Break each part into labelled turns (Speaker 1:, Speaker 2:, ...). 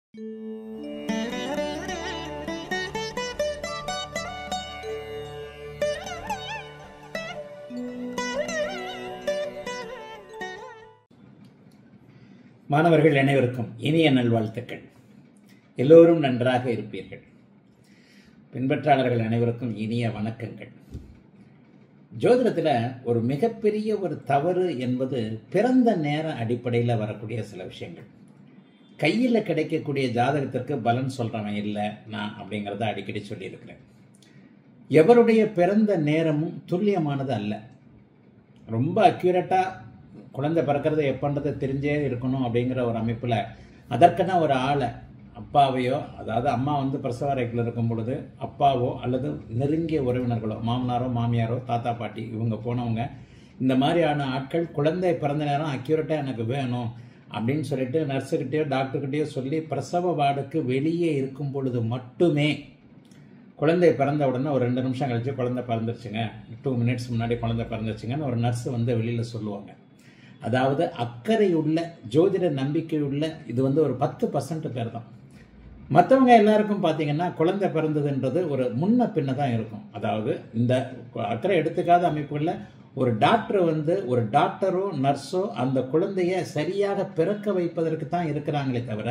Speaker 1: மாணவர்கள் அனைவருக்கும் இனிய நல்வாழ்த்துக்கள் எல்லோரும் நன்றாக இருப்பீர்கள் பின்பற்றாளர்கள் அனைவருக்கும் இனிய வணக்கங்கள் ஜோதிடத்தில் ஒரு மிகப்பெரிய ஒரு தவறு என்பது பிறந்த நேர அடிப்படையில் வரக்கூடிய சில விஷயங்கள் கையில் கிடைக்கக்கூடிய ஜாதகத்திற்கு பலன் சொல்கிறவன் இல்லை நான் அப்படிங்கிறத அடிக்கடி சொல்லியிருக்கிறேன் எவருடைய பிறந்த நேரமும் துல்லியமானது அல்ல ரொம்ப அக்யூரேட்டாக குழந்தை பிறக்கிறது எப்பன்றதை தெரிஞ்சே இருக்கணும் அப்படிங்கிற ஒரு அமைப்பில் அதற்கென ஒரு ஆளை அப்பாவையோ அதாவது அம்மா வந்து பிரசவ அறைக்குள்ள இருக்கும் பொழுது அப்பாவோ அல்லது நெருங்கிய உறவினர்களோ மாமனாரோ மாமியாரோ தாத்தா பாட்டி இவங்க போனவங்க இந்த மாதிரியான ஆட்கள் குழந்தை பிறந்த நேரம் அக்யூரேட்டாக எனக்கு வேணும் அப்படின்னு சொல்லிட்டு நர்ஸுக்கிட்டேயோ டாக்டர்கிட்டயோ சொல்லி பிரசவ வார்டுக்கு வெளியே இருக்கும் பொழுது மட்டுமே குழந்தை பிறந்த உடனே ஒரு ரெண்டு நிமிஷம் கழிச்சு குழந்தை பிறந்துருச்சுங்க டூ மினிட்ஸ் முன்னாடி குழந்தை பிறந்துருச்சுங்கன்னு ஒரு நர்ஸ் வந்து வெளியில் சொல்லுவாங்க அதாவது அக்கறை உள்ள ஜோதிட நம்பிக்கை உள்ள இது வந்து ஒரு பத்து பர்சன்ட் பேர் தான் மற்றவங்க எல்லாருக்கும் பார்த்தீங்கன்னா குழந்தை பிறந்ததுன்றது ஒரு முன்ன பின்ன தான் இருக்கும் அதாவது இந்த அக்கறை எடுத்துக்காத அமைப்புகளில் ஒரு டாக்டர் வந்து ஒரு டாக்டரோ நர்ஸோ அந்த குழந்தைய சரியாக பிறக்க வைப்பதற்கு தான் இருக்கிறாங்களே தவிர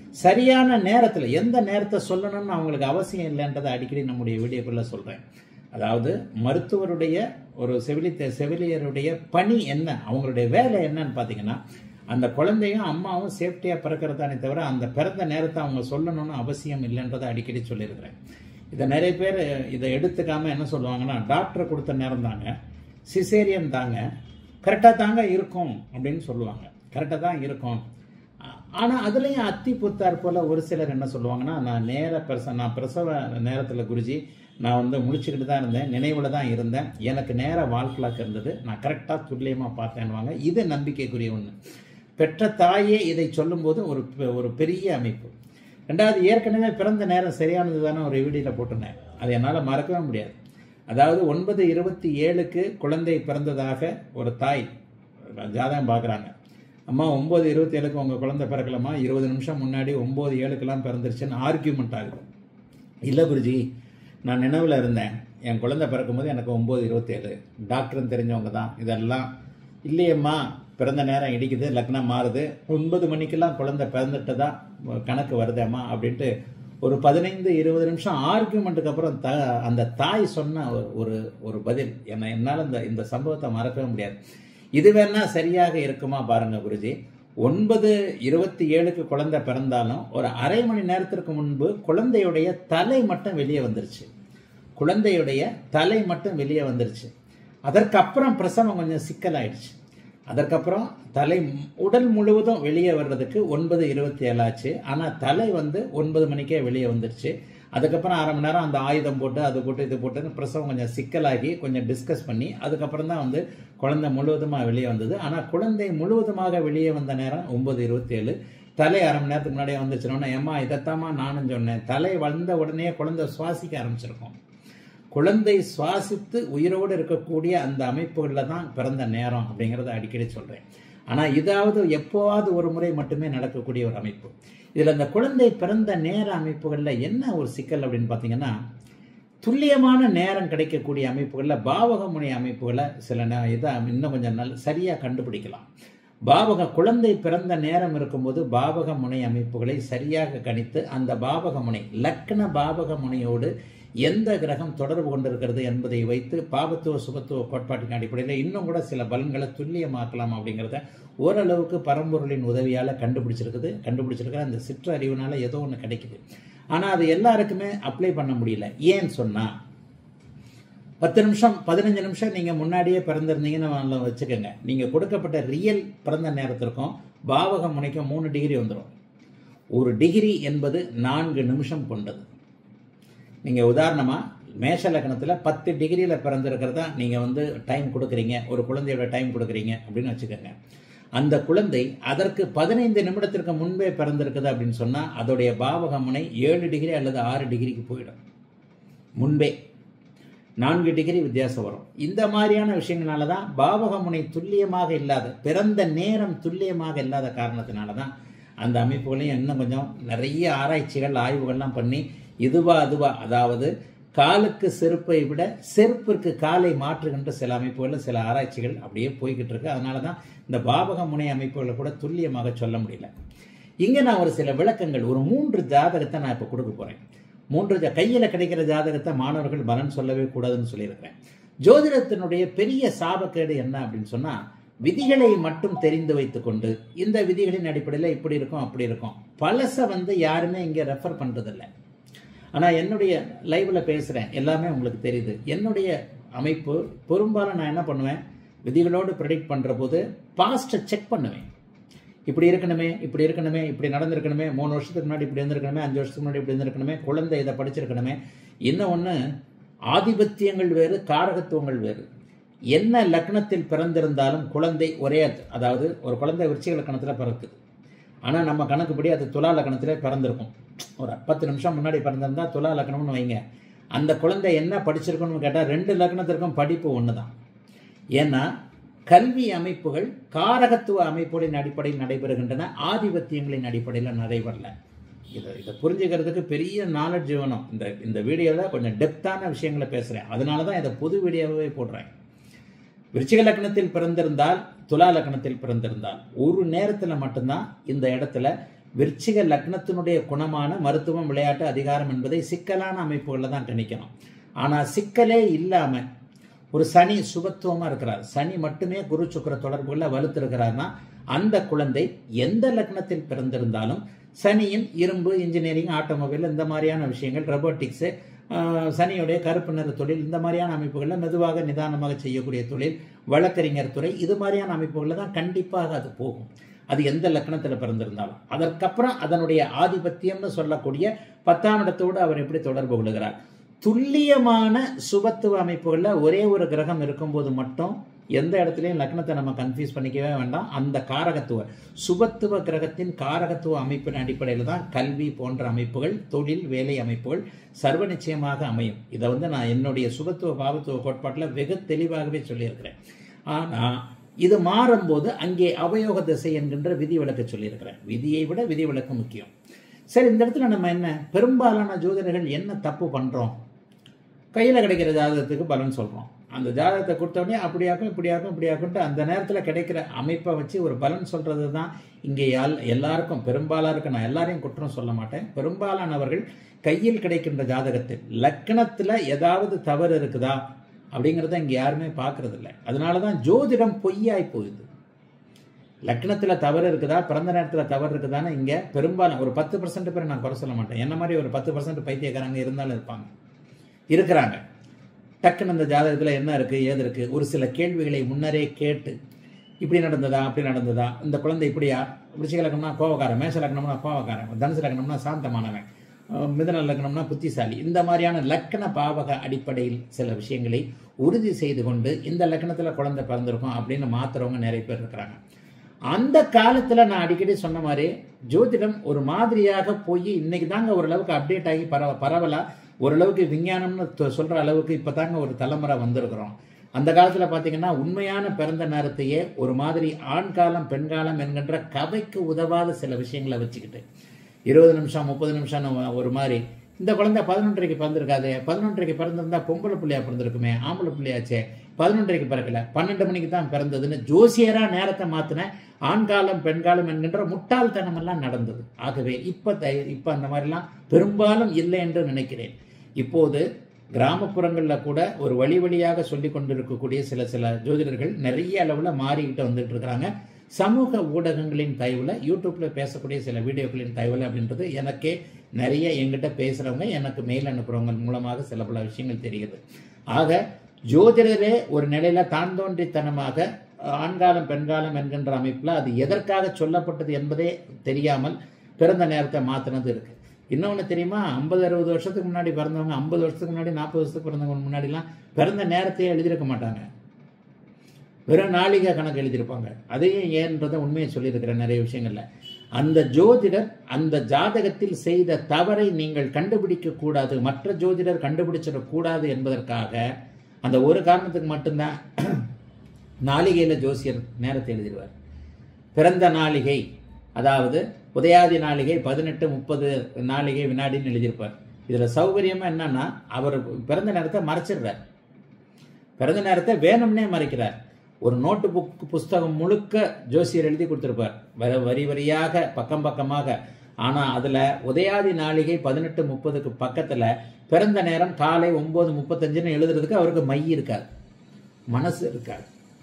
Speaker 1: சரியான நேரத்தில் எந்த நேரத்தை சொல்லணும்னு அவங்களுக்கு அவசியம் இல்லைன்றதை அடிக்கடி நம்முடைய வீடியோக்குள்ள சொல்கிறேன் அதாவது மருத்துவருடைய ஒரு செவிலி செவிலியருடைய பணி என்ன அவங்களுடைய வேலை என்னன்னு பார்த்தீங்கன்னா அந்த குழந்தையும் அம்மாவும் சேஃப்டியாக பிறக்கிறதானே தவிர அந்த பிறந்த நேரத்தை அவங்க சொல்லணும்னு அவசியம் இல்லைன்றதை அடிக்கடி சொல்லியிருக்கிறேன் இதை நிறைய பேர் இதை எடுத்துக்காம என்ன சொல்லுவாங்கன்னா டாக்டர் கொடுத்த நேரம் தாங்க சிசேரியன் தாங்க கரெக்டாக தாங்க இருக்கும் அப்படின்னு சொல்லுவாங்க கரெக்டாக தான் இருக்கும் ஆனால் அதுலேயும் அத்தி புத்தார் போல் ஒரு சிலர் என்ன சொல்லுவாங்கன்னா நான் நேர பிரச நான் பிரசவ நேரத்தில் குருஜி நான் வந்து முழிச்சுக்கிட்டு தான் இருந்தேன் நினைவில் தான் இருந்தேன் எனக்கு நேர வாழ்க்கலாக்கு இருந்தது நான் கரெக்டாக துல்லியமாக பார்த்தேன்னுவாங்க இது நம்பிக்கைக்குரிய ஒன்று பெற்ற தாயே இதை சொல்லும்போது ஒரு ஒரு பெரிய அமைப்பு ரெண்டாவது ஏற்கனவே பிறந்த நேரம் சரியானது தானே ஒரு வீடியோவில் போட்டிருந்தேன் அதை என்னால் மறக்கவே முடியாது அதாவது ஒன்பது இருபத்தி ஏழுக்கு குழந்தை பிறந்ததாக ஒரு தாய் ஜாதகம் பார்க்குறாங்க அம்மா ஒம்பது இருபத்தி ஏழுக்கு உங்கள் குழந்தை பிறக்கலாமா இருபது நிமிஷம் முன்னாடி ஒம்பது ஏழுக்கெல்லாம் பிறந்துருச்சுன்னு ஆர்கியூமெண்ட் ஆகுது இல்லை குருஜி நான் நினைவில் இருந்தேன் என் குழந்தை பிறக்கும்போது எனக்கு ஒம்பது இருபத்தேழு டாக்டர்னு தெரிஞ்சவங்க தான் இதெல்லாம் இல்லையம்மா பிறந்த நேரம் இடிக்குது லக்னம் மாறுது ஒன்பது மணிக்கெல்லாம் குழந்தை பிறந்துட்டதா கணக்கு வருதேம்மா அப்படின்ட்டு ஒரு பதினைந்து இருபது நிமிஷம் ஆர்கியூமெண்ட்டுக்கு அப்புறம் த அந்த தாய் சொன்ன ஒரு ஒரு பதில் என்ன என்னால் இந்த இந்த சம்பவத்தை மறக்கவே முடியாது இது வேணா சரியாக இருக்குமா பாருங்க குருஜி ஒன்பது இருபத்தி ஏழுக்கு குழந்தை பிறந்தாலும் ஒரு அரை மணி நேரத்திற்கு முன்பு குழந்தையுடைய தலை மட்டும் வெளியே வந்துருச்சு குழந்தையுடைய தலை மட்டும் வெளியே வந்துருச்சு அதற்கப்புறம் பிரசவம் கொஞ்சம் சிக்கலாயிடுச்சு அதற்கப்புறம் தலை உடல் முழுவதும் வெளியே வர்றதுக்கு ஒன்பது இருபத்தி ஏழாச்சு ஆனால் தலை வந்து ஒன்பது மணிக்கே வெளியே வந்துருச்சு அதுக்கப்புறம் அரை மணி நேரம் அந்த ஆயுதம் போட்டு அது போட்டு இது போட்டு பிரசவம் கொஞ்சம் சிக்கலாகி கொஞ்சம் டிஸ்கஸ் பண்ணி அதுக்கப்புறம் தான் வந்து குழந்தை முழுவதுமாக வெளியே வந்தது ஆனால் குழந்தை முழுவதுமாக வெளியே வந்த நேரம் ஒன்பது இருபத்தேழு தலை அரை மணி நேரத்துக்கு முன்னாடியே வந்துச்சுனோன்னா ஏம்மா இதைத்தாம்மா நானும் சொன்னேன் தலை வந்த உடனே குழந்தை சுவாசிக்க ஆரம்பிச்சிருக்கோம் குழந்தை சுவாசித்து உயிரோடு இருக்கக்கூடிய அந்த அமைப்புகளில் தான் பிறந்த நேரம் அப்படிங்கிறத அடிக்கடி சொல்கிறேன் ஆனால் இதாவது எப்போவாவது ஒரு முறை மட்டுமே நடக்கக்கூடிய ஒரு அமைப்பு இதில் அந்த குழந்தை பிறந்த நேர அமைப்புகளில் என்ன ஒரு சிக்கல் அப்படின்னு பார்த்தீங்கன்னா துல்லியமான நேரம் கிடைக்கக்கூடிய அமைப்புகளில் பாவகமுனை அமைப்புகளை சில நே இதை இன்னும் கொஞ்சம் நல் சரியாக கண்டுபிடிக்கலாம் பாவக குழந்தை பிறந்த நேரம் இருக்கும்போது பாவக முனை அமைப்புகளை சரியாக கணித்து அந்த பாவக முனை லக்ன பாவக முனையோடு எந்த கிரகம் தொடர்பு கொண்டிருக்கிறது என்பதை வைத்து பாபத்துவ சுபத்துவ கோட்பாட்டின் அடிப்படையில் இன்னும் கூட சில பலன்களை துல்லியமாக்கலாம் அப்படிங்கிறத ஓரளவுக்கு பரம்பொருளின் உதவியால் கண்டுபிடிச்சிருக்குது கண்டுபிடிச்சிருக்கிற அந்த சிற்று அறிவுனால ஏதோ ஒன்று கிடைக்குது ஆனால் அது எல்லாருக்குமே அப்ளை பண்ண முடியல ஏன்னு சொன்னால் பத்து நிமிஷம் பதினஞ்சு நிமிஷம் நீங்கள் முன்னாடியே பிறந்திருந்தீங்கன்னு வச்சுக்கோங்க நீங்கள் கொடுக்கப்பட்ட ரியல் பிறந்த நேரத்திற்கும் பாவக முனைக்கும் மூணு டிகிரி வந்துடும் ஒரு டிகிரி என்பது நான்கு நிமிஷம் கொண்டது நீங்கள் உதாரணமாக மேஷ லக்னத்தில் பத்து டிகிரியில் பிறந்திருக்கிறதா நீங்கள் வந்து டைம் கொடுக்குறீங்க ஒரு குழந்தையோட டைம் கொடுக்குறீங்க அப்படின்னு வச்சுக்கோங்க அந்த குழந்தை அதற்கு பதினைந்து நிமிடத்திற்கு முன்பே பிறந்திருக்குது அப்படின்னு சொன்னால் அதோடைய பாவக முனை ஏழு டிகிரி அல்லது ஆறு டிகிரிக்கு போயிடும் முன்பே நான்கு டிகிரி வித்தியாசம் வரும் இந்த மாதிரியான விஷயங்களால தான் பாவக முனை துல்லியமாக இல்லாத பிறந்த நேரம் துல்லியமாக இல்லாத காரணத்தினால தான் அந்த அமைப்புகளையும் இன்னும் கொஞ்சம் நிறைய ஆராய்ச்சிகள் ஆய்வுகள்லாம் பண்ணி இதுவா அதுவா அதாவது காலுக்கு செருப்பை விட செருப்பிற்கு காலை மாற்றுகின்ற சில அமைப்புகளில் சில ஆராய்ச்சிகள் அப்படியே போய்கிட்டு இருக்கு அதனால தான் இந்த பாவக முனை அமைப்புகளை கூட துல்லியமாக சொல்ல முடியல இங்கே நான் ஒரு சில விளக்கங்கள் ஒரு மூன்று ஜாதகத்தை நான் இப்போ கொடுக்க போகிறேன் மூன்று ஜா கையில் கிடைக்கிற ஜாதகத்தை மாணவர்கள் பலன் சொல்லவே கூடாதுன்னு சொல்லியிருக்கிறேன் ஜோதிடத்தினுடைய பெரிய சாபக்கேடு என்ன அப்படின்னு சொன்னால் விதிகளை மட்டும் தெரிந்து வைத்துக்கொண்டு இந்த விதிகளின் அடிப்படையில் இப்படி இருக்கும் அப்படி இருக்கும் பழசை வந்து யாருமே இங்கே ரெஃபர் பண்ணுறதில்ல ஆனால் என்னுடைய லைவில் பேசுகிறேன் எல்லாமே உங்களுக்கு தெரியுது என்னுடைய அமைப்பு பெரும்பாலும் நான் என்ன பண்ணுவேன் விதிகளோடு ப்ரெடிக்ட் பண்ணுற போது பாஸ்ட்டை செக் பண்ணுவேன் இப்படி இருக்கணுமே இப்படி இருக்கணுமே இப்படி நடந்திருக்கணுமே மூணு வருஷத்துக்கு முன்னாடி இப்படி இருந்திருக்கணுமே அஞ்சு வருஷத்துக்கு முன்னாடி இப்படி இருந்திருக்கணுமே குழந்தை இதை படிச்சிருக்கணுமே இன்னும் ஒன்று ஆதிபத்தியங்கள் வேறு காரகத்துவங்கள் வேறு என்ன லக்னத்தில் பிறந்திருந்தாலும் குழந்தை ஒரே அதாவது ஒரு குழந்தை விருச்சிக லக்கணத்தில் பிறக்குது ஆனால் நம்ம கணக்குப்படி அது துலா லக்கணத்திலே பிறந்திருக்கும் ஒரு பத்து நிமிஷம் முன்னாடி பிறந்திருந்தா துலா லக்னம்னு வைங்க அந்த குழந்தை என்ன படிச்சிருக்கணும்னு கேட்டால் ரெண்டு லக்னத்திற்கும் படிப்பு ஒன்று தான் ஏன்னா கல்வி அமைப்புகள் காரகத்துவ அமைப்புகளின் அடிப்படையில் நடைபெறுகின்றன ஆதிபத்தியங்களின் அடிப்படையில் நடைபெறல இதை இதை புரிஞ்சுக்கிறதுக்கு பெரிய நாலேஜ் வேணும் இந்த இந்த வீடியோவில் கொஞ்சம் டெப்த்தான விஷயங்களை பேசுகிறேன் அதனால தான் இதை புது வீடியோவே போடுறேன் விருச்சிக லக்னத்தில் பிறந்திருந்தால் துலா லக்னத்தில் பிறந்திருந்தால் ஒரு நேரத்தில் மட்டும்தான் இந்த இடத்துல விருச்சிக லக்னத்தினுடைய குணமான மருத்துவம் விளையாட்டு அதிகாரம் என்பதை சிக்கலான அமைப்புகளில் தான் கணிக்கணும் ஆனால் சிக்கலே இல்லாமல் ஒரு சனி சுபத்துவமாக இருக்கிறார் சனி மட்டுமே குரு சுக்கர தொடர்புகளில் வலுத்திருக்கிறார்னா அந்த குழந்தை எந்த லக்னத்தில் பிறந்திருந்தாலும் சனியின் இரும்பு இன்ஜினியரிங் ஆட்டோமொபைல் இந்த மாதிரியான விஷயங்கள் ரொபோட்டிக்ஸு சனியுடைய கருப்பு நிற தொழில் இந்த மாதிரியான அமைப்புகளில் மெதுவாக நிதானமாக செய்யக்கூடிய தொழில் வழக்கறிஞர் துறை இது மாதிரியான அமைப்புகளில் தான் கண்டிப்பாக அது போகும் அது எந்த லக்கணத்தில் பிறந்திருந்தாலும் அதற்கப்புறம் அதனுடைய ஆதிபத்தியம்னு சொல்லக்கூடிய பத்தாம் இடத்தோடு அவர் எப்படி தொடர்பு கொள்கிறார் துல்லியமான சுபத்துவ அமைப்புகளில் ஒரே ஒரு கிரகம் இருக்கும்போது மட்டும் எந்த இடத்துலையும் லக்னத்தை நம்ம கன்ஃபியூஸ் பண்ணிக்கவே வேண்டாம் அந்த காரகத்துவ சுபத்துவ கிரகத்தின் காரகத்துவ அமைப்பின் அடிப்படையில் தான் கல்வி போன்ற அமைப்புகள் தொழில் வேலை அமைப்புகள் சர்வ நிச்சயமாக அமையும் இதை வந்து நான் என்னுடைய சுபத்துவ பாவத்துவ கோட்பாட்டில் வெகு தெளிவாகவே சொல்லியிருக்கிறேன் ஆனால் இது மாறும்போது அங்கே அவயோக திசை என்கின்ற விதி விளக்க சொல்லியிருக்கிறேன் விதியை விட விதி விளக்கு முக்கியம் சரி இந்த இடத்துல நம்ம என்ன பெரும்பாலான ஜோதிடர்கள் என்ன தப்பு பண்ணுறோம் கையில் கிடைக்கிற ஜாதகத்துக்கு பலன் சொல்கிறோம் அந்த ஜாதகத்தை கொடுத்தோடனே அப்படியாக்கும் இப்படியாக்கும் இப்படியாக்கும்ட்டு அந்த நேரத்தில் கிடைக்கிற அமைப்பை வச்சு ஒரு பலன் சொல்கிறது தான் இங்கே எல் எல்லாருக்கும் பெரும்பாலாருக்கு நான் எல்லாரையும் குற்றம் சொல்ல மாட்டேன் பெரும்பாலானவர்கள் கையில் கிடைக்கின்ற ஜாதகத்தில் லக்கணத்தில் ஏதாவது தவறு இருக்குதா அப்படிங்கிறத இங்கே யாருமே பார்க்கறதில்ல அதனால தான் ஜோதிடம் பொய்யாய் போகுது லக்னத்தில் தவறு இருக்குதா பிறந்த நேரத்தில் தவறு இருக்குதான்னு இங்கே பெரும்பாலும் ஒரு பத்து பர்சன்ட் பேர் நான் குறை சொல்ல மாட்டேன் என்ன மாதிரி ஒரு பத்து பர்சன்ட் பைத்தியக்காரங்க இருந்தாலும் இருப்பாங்க இருக்கிறாங்க டக்குன்னு அந்த ஜாதகத்தில் என்ன இருக்குது ஏது இருக்குது ஒரு சில கேள்விகளை முன்னரே கேட்டு இப்படி நடந்ததா அப்படி நடந்ததா இந்த குழந்தை இப்படியா விருச்சிக லக்னம்னா கோவக்காரன் மேஷ லக்னம்னா கோவக்காரன் தனுசு லக்னம்னா சாந்தமானவன் மிதன லக்னம்னா புத்திசாலி இந்த மாதிரியான லக்கண பாவக அடிப்படையில் சில விஷயங்களை உறுதி செய்து கொண்டு இந்த லக்கணத்தில் குழந்தை பிறந்திருக்கும் அப்படின்னு மாத்துறவங்க நிறைய பேர் இருக்கிறாங்க அந்த காலத்தில் நான் அடிக்கடி சொன்ன மாதிரி ஜோதிடம் ஒரு மாதிரியாக போய் இன்னைக்கு தாங்க ஓரளவுக்கு அப்டேட் ஆகி பரவ பரவலாக ஓரளவுக்கு விஞ்ஞானம்னு சொல்கிற அளவுக்கு இப்போ தாங்க ஒரு தலைமுறை வந்திருக்கிறோம் அந்த காலத்தில் பார்த்தீங்கன்னா உண்மையான பிறந்த நேரத்தையே ஒரு மாதிரி ஆண் காலம் பெண் காலம் என்கின்ற கதைக்கு உதவாத சில விஷயங்களை வச்சுக்கிட்டு இருபது நிமிஷம் முப்பது நிமிஷம் ஒரு மாதிரி இந்த குழந்தை பதினொன்றரைக்கு பிறந்திருக்காது பதினொன்றரைக்கு பிறந்திருந்தா பொம்பளை பிள்ளையா பிறந்திருக்குமே ஆம்பளை பிள்ளையாச்சே பதினொன்றரைக்கு பிறக்கல பன்னெண்டு மணிக்கு தான் பிறந்ததுன்னு ஜோசியரா நேரத்தை மாத்தின ஆண்காலம் பெண்காலம் என்கின்ற முட்டாள்தனம் எல்லாம் நடந்தது ஆகவே இப்ப இப்ப அந்த மாதிரிலாம் பெரும்பாலும் இல்லை என்று நினைக்கிறேன் இப்போது கிராமப்புறங்களில் கூட ஒரு வழி வழியாக சொல்லி கொண்டிருக்கக்கூடிய சில சில ஜோதிடர்கள் நிறைய அளவில் மாறிக்கிட்டு வந்துட்டு இருக்கிறாங்க சமூக ஊடகங்களின் தயவில் யூடியூப்பில் பேசக்கூடிய சில வீடியோக்களின் தயவில் அப்படின்றது எனக்கே நிறைய எங்கிட்ட பேசுகிறவங்க எனக்கு மெயில் அனுப்புகிறவங்க மூலமாக சில பல விஷயங்கள் தெரியுது ஆக ஜோதிடரே ஒரு நிலையில தான் தோன்றித்தனமாக ஆண்காலம் பெண்காலம் என்கின்ற அமைப்பில் அது எதற்காக சொல்லப்பட்டது என்பதே தெரியாமல் பிறந்த நேரத்தை மாற்றினது இருக்கு இன்னொன்று தெரியுமா ஐம்பது அறுபது வருஷத்துக்கு முன்னாடி பிறந்தவங்க ஐம்பது வருஷத்துக்கு முன்னாடி நாற்பது வருஷத்துக்கு பிறந்தவங்க முன்னாடிலாம் பிறந்த நேரத்தையே எழுதியிருக்க மாட்டாங்க வெறும் நாளிகை கணக்கு எழுதியிருப்பாங்க அதையும் ஏன்றதை உண்மையை சொல்லியிருக்கிறேன் நிறைய விஷயங்கள்ல அந்த ஜோதிடர் அந்த ஜாதகத்தில் செய்த தவறை நீங்கள் கண்டுபிடிக்க கூடாது மற்ற ஜோதிடர் கண்டுபிடிச்சிடக்கூடாது என்பதற்காக அந்த ஒரு காரணத்துக்கு மட்டும்தான் நாளிகையில் ஜோசியர் நேரத்தை எழுதிடுவார் பிறந்த நாளிகை அதாவது உதயாதி நாளிகை பதினெட்டு முப்பது நாளிகை வினாடின்னு எழுதியிருப்பார் இதுல சௌகரியமா என்னன்னா அவர் பிறந்த நேரத்தை மறைச்சிடுறார் பிறந்த நேரத்தை வேணும்னே மறைக்கிறார் ஒரு நோட்டு புக் புஸ்தகம் முழுக்க ஜோசியர் எழுதி கொடுத்திருப்பார் வர- வரி வரியாக பக்கம் பக்கமாக ஆனா அதுல உதயாதி நாளிகை பதினெட்டு முப்பதுக்கு பக்கத்துல பிறந்த நேரம் காலை ஒன்பது முப்பத்தஞ்சுன்னு எழுதுறதுக்கு அவருக்கு மை இருக்காது மனசு இருக்காது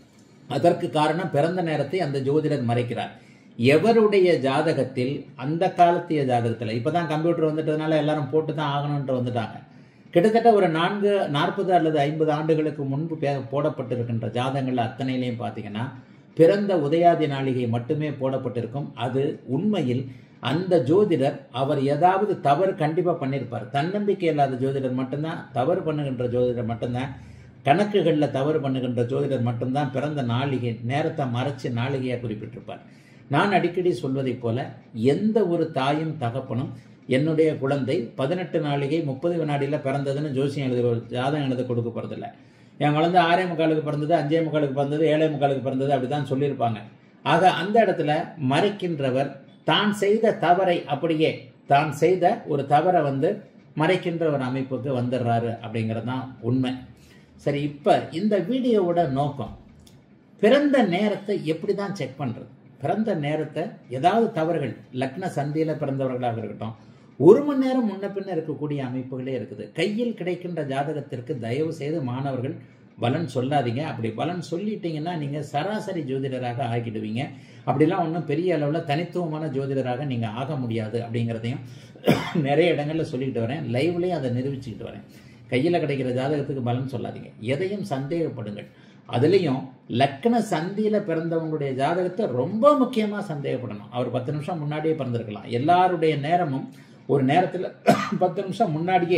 Speaker 1: அதற்கு காரணம் பிறந்த நேரத்தை அந்த ஜோதிடர் மறைக்கிறார் எவருடைய ஜாதகத்தில் அந்த காலத்திய ஜாதகத்தில் இப்பதான் கம்ப்யூட்டர் வந்துட்டதுனால எல்லாரும் போட்டு தான் ஆகணும்ன்ற வந்துட்டாங்க கிட்டத்தட்ட ஒரு நான்கு நாற்பது அல்லது ஐம்பது ஆண்டுகளுக்கு முன்பு பே- போடப்பட்டிருக்கின்ற ஜாதகங்கள் அத்தனையிலையும் பார்த்தீங்கன்னா பிறந்த உதயாதி நாளிகை மட்டுமே போடப்பட்டிருக்கும் அது உண்மையில் அந்த ஜோதிடர் அவர் ஏதாவது தவறு கண்டிப்பா பண்ணியிருப்பார் தன்னம்பிக்கை இல்லாத ஜோதிடர் மட்டும்தான் தவறு பண்ணுகின்ற ஜோதிடர் மட்டும்தான் கணக்குகளில் தவறு பண்ணுகின்ற ஜோதிடர் மட்டும்தான் பிறந்த நாளிகை நேரத்தை மறைச்சு நாளிகையாக குறிப்பிட்டிருப்பார் நான் அடிக்கடி சொல்வதைப் போல எந்த ஒரு தாயும் தகப்பனும் என்னுடைய குழந்தை பதினெட்டு நாளிகை முப்பது வினாடியில் பிறந்ததுன்னு ஜோசியம் எழுத ஜாதகம் எழுத கொடுக்க போறதில்ல என் குழந்தை ஆறே முக்காலுக்கு பிறந்தது அஞ்சே முக்காலுக்கு பிறந்தது ஏழே முக்காலுக்கு பிறந்தது அப்படிதான் சொல்லியிருப்பாங்க ஆக அந்த இடத்துல மறைக்கின்றவர் தான் செய்த தவறை அப்படியே தான் செய்த ஒரு தவறை வந்து மறைக்கின்ற ஒரு அமைப்புக்கு வந்துடுறாரு அப்படிங்கிறது தான் உண்மை சரி இப்போ இந்த வீடியோவோட நோக்கம் பிறந்த நேரத்தை எப்படி தான் செக் பண்ணுறது பிறந்த நேரத்தை ஏதாவது தவறுகள் லக்ன சந்தியில் பிறந்தவர்களாக இருக்கட்டும் ஒரு மணி நேரம் முன்ன பின்ன இருக்கக்கூடிய அமைப்புகளே இருக்குது கையில் கிடைக்கின்ற ஜாதகத்திற்கு தயவு செய்து மாணவர்கள் பலன் சொல்லாதீங்க அப்படி பலன் சொல்லிட்டீங்கன்னா நீங்கள் சராசரி ஜோதிடராக ஆகிடுவீங்க அப்படிலாம் ஒன்றும் பெரிய அளவில் தனித்துவமான ஜோதிடராக நீங்கள் ஆக முடியாது அப்படிங்கிறதையும் நிறைய இடங்களில் சொல்லிக்கிட்டு வரேன் லைவ்லேயும் அதை நிரூபிச்சுக்கிட்டு வரேன் கையில் கிடைக்கிற ஜாதகத்துக்கு பலன் சொல்லாதீங்க எதையும் சந்தேகப்படுங்கள் அதுலேயும் லக்ன சந்தியில பிறந்தவங்களுடைய ஜாதகத்தை ரொம்ப முக்கியமா சந்தேகப்படணும் அவர் பத்து நிமிஷம் முன்னாடியே பிறந்திருக்கலாம் எல்லாருடைய நேரமும் ஒரு நேரத்தில் பத்து நிமிஷம் முன்னாடியே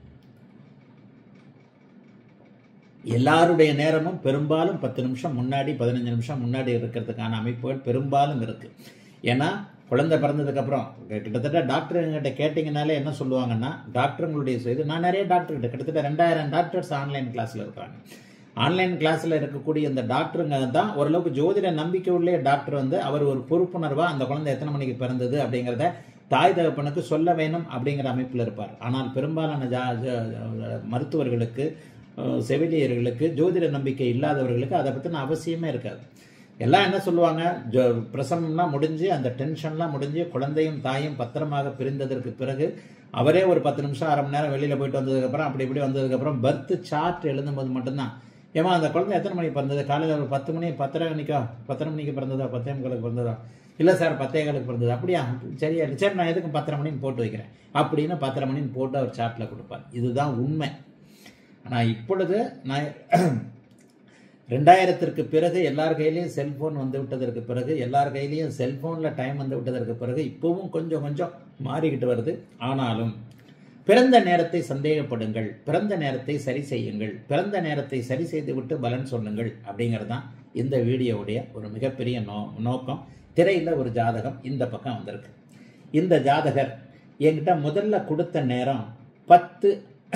Speaker 1: எல்லாருடைய நேரமும் பெரும்பாலும் பத்து நிமிஷம் முன்னாடி பதினஞ்சு நிமிஷம் முன்னாடி இருக்கிறதுக்கான அமைப்புகள் பெரும்பாலும் இருக்கு ஏன்னா குழந்தை பிறந்ததுக்கு அப்புறம் கிட்டத்தட்ட டாக்டருங்கிட்ட கேட்டிங்கனாலே என்ன சொல்லுவாங்கன்னா டாக்டருங்களுடைய இது நான் நிறைய டாக்டர் கிட்ட கிட்டத்தட்ட ரெண்டாயிரம் டாக்டர்ஸ் ஆன்லைன் கிளாஸ்ல இருக்காங்க ஆன்லைன் கிளாஸ்ல இருக்கக்கூடிய இந்த டாக்டருங்க தான் ஓரளவுக்கு ஜோதிட நம்பிக்கை உள்ள டாக்டர் வந்து அவர் ஒரு பொறுப்புணர்வா அந்த குழந்தை எத்தனை மணிக்கு பிறந்தது அப்படிங்கிறத தாய் தகப்பனுக்கு சொல்ல வேணும் அப்படிங்கிற அமைப்பில் இருப்பார் ஆனால் பெரும்பாலான ஜா ஜ- மருத்துவர்களுக்கு அஹ், செவிலியர்களுக்கு ஜோதிட நம்பிக்கை இல்லாதவர்களுக்கு அதை பற்றின அவசியமே இருக்காது எல்லாம் என்ன சொல்லுவாங்க ஜோ பிரசவம்லாம் முடிஞ்சு அந்த டென்ஷன்லாம் முடிஞ்சு குழந்தையும் தாயும் பத்திரமாக பிரிந்ததற்கு பிறகு அவரே ஒரு பத்து நிமிஷம் அரை மணி நேரம் வெளியில் போயிட்டு வந்ததுக்கப்புறம் அப்படி இப்படி வந்ததுக்கப்புறம் பர்த் சார்ட் எழுதும்போது மட்டும்தான் ஏமா அந்த குழந்தை எத்தனை மணிக்கு பிறந்தது காலையில் ஒரு பத்து மணி பத்தரை மணிக்கா பத்தரை மணிக்கு பிறந்ததா பத்தே முக்காலுக்கு பிறந்ததா இல்லை சார் பத்தே காலுக்கு பிறந்தது அப்படியா சரியா சரி நான் எதுக்கு பத்தரை மணின்னு போட்டு வைக்கிறேன் அப்படின்னு பத்தரை மணின்னு போட்டு அவர் சார்ட்டில் கொடுப்பார் இதுதான் உண்மை ஆனால் இப்பொழுது நான் ரெண்டாயிரத்திற்கு பிறகு எல்லார் கையிலையும் செல்போன் வந்து விட்டதற்கு பிறகு எல்லார் கையிலையும் செல்போனில் டைம் வந்து விட்டதற்கு பிறகு இப்போவும் கொஞ்சம் கொஞ்சம் மாறிக்கிட்டு வருது ஆனாலும் பிறந்த நேரத்தை சந்தேகப்படுங்கள் பிறந்த நேரத்தை சரி செய்யுங்கள் பிறந்த நேரத்தை சரி செய்துவிட்டு பலன் சொல்லுங்கள் அப்படிங்கிறது தான் இந்த வீடியோவுடைய ஒரு மிகப்பெரிய நோ நோக்கம் திரையில் ஒரு ஜாதகம் இந்த பக்கம் வந்திருக்கு இந்த ஜாதகர் என்கிட்ட முதல்ல கொடுத்த நேரம் பத்து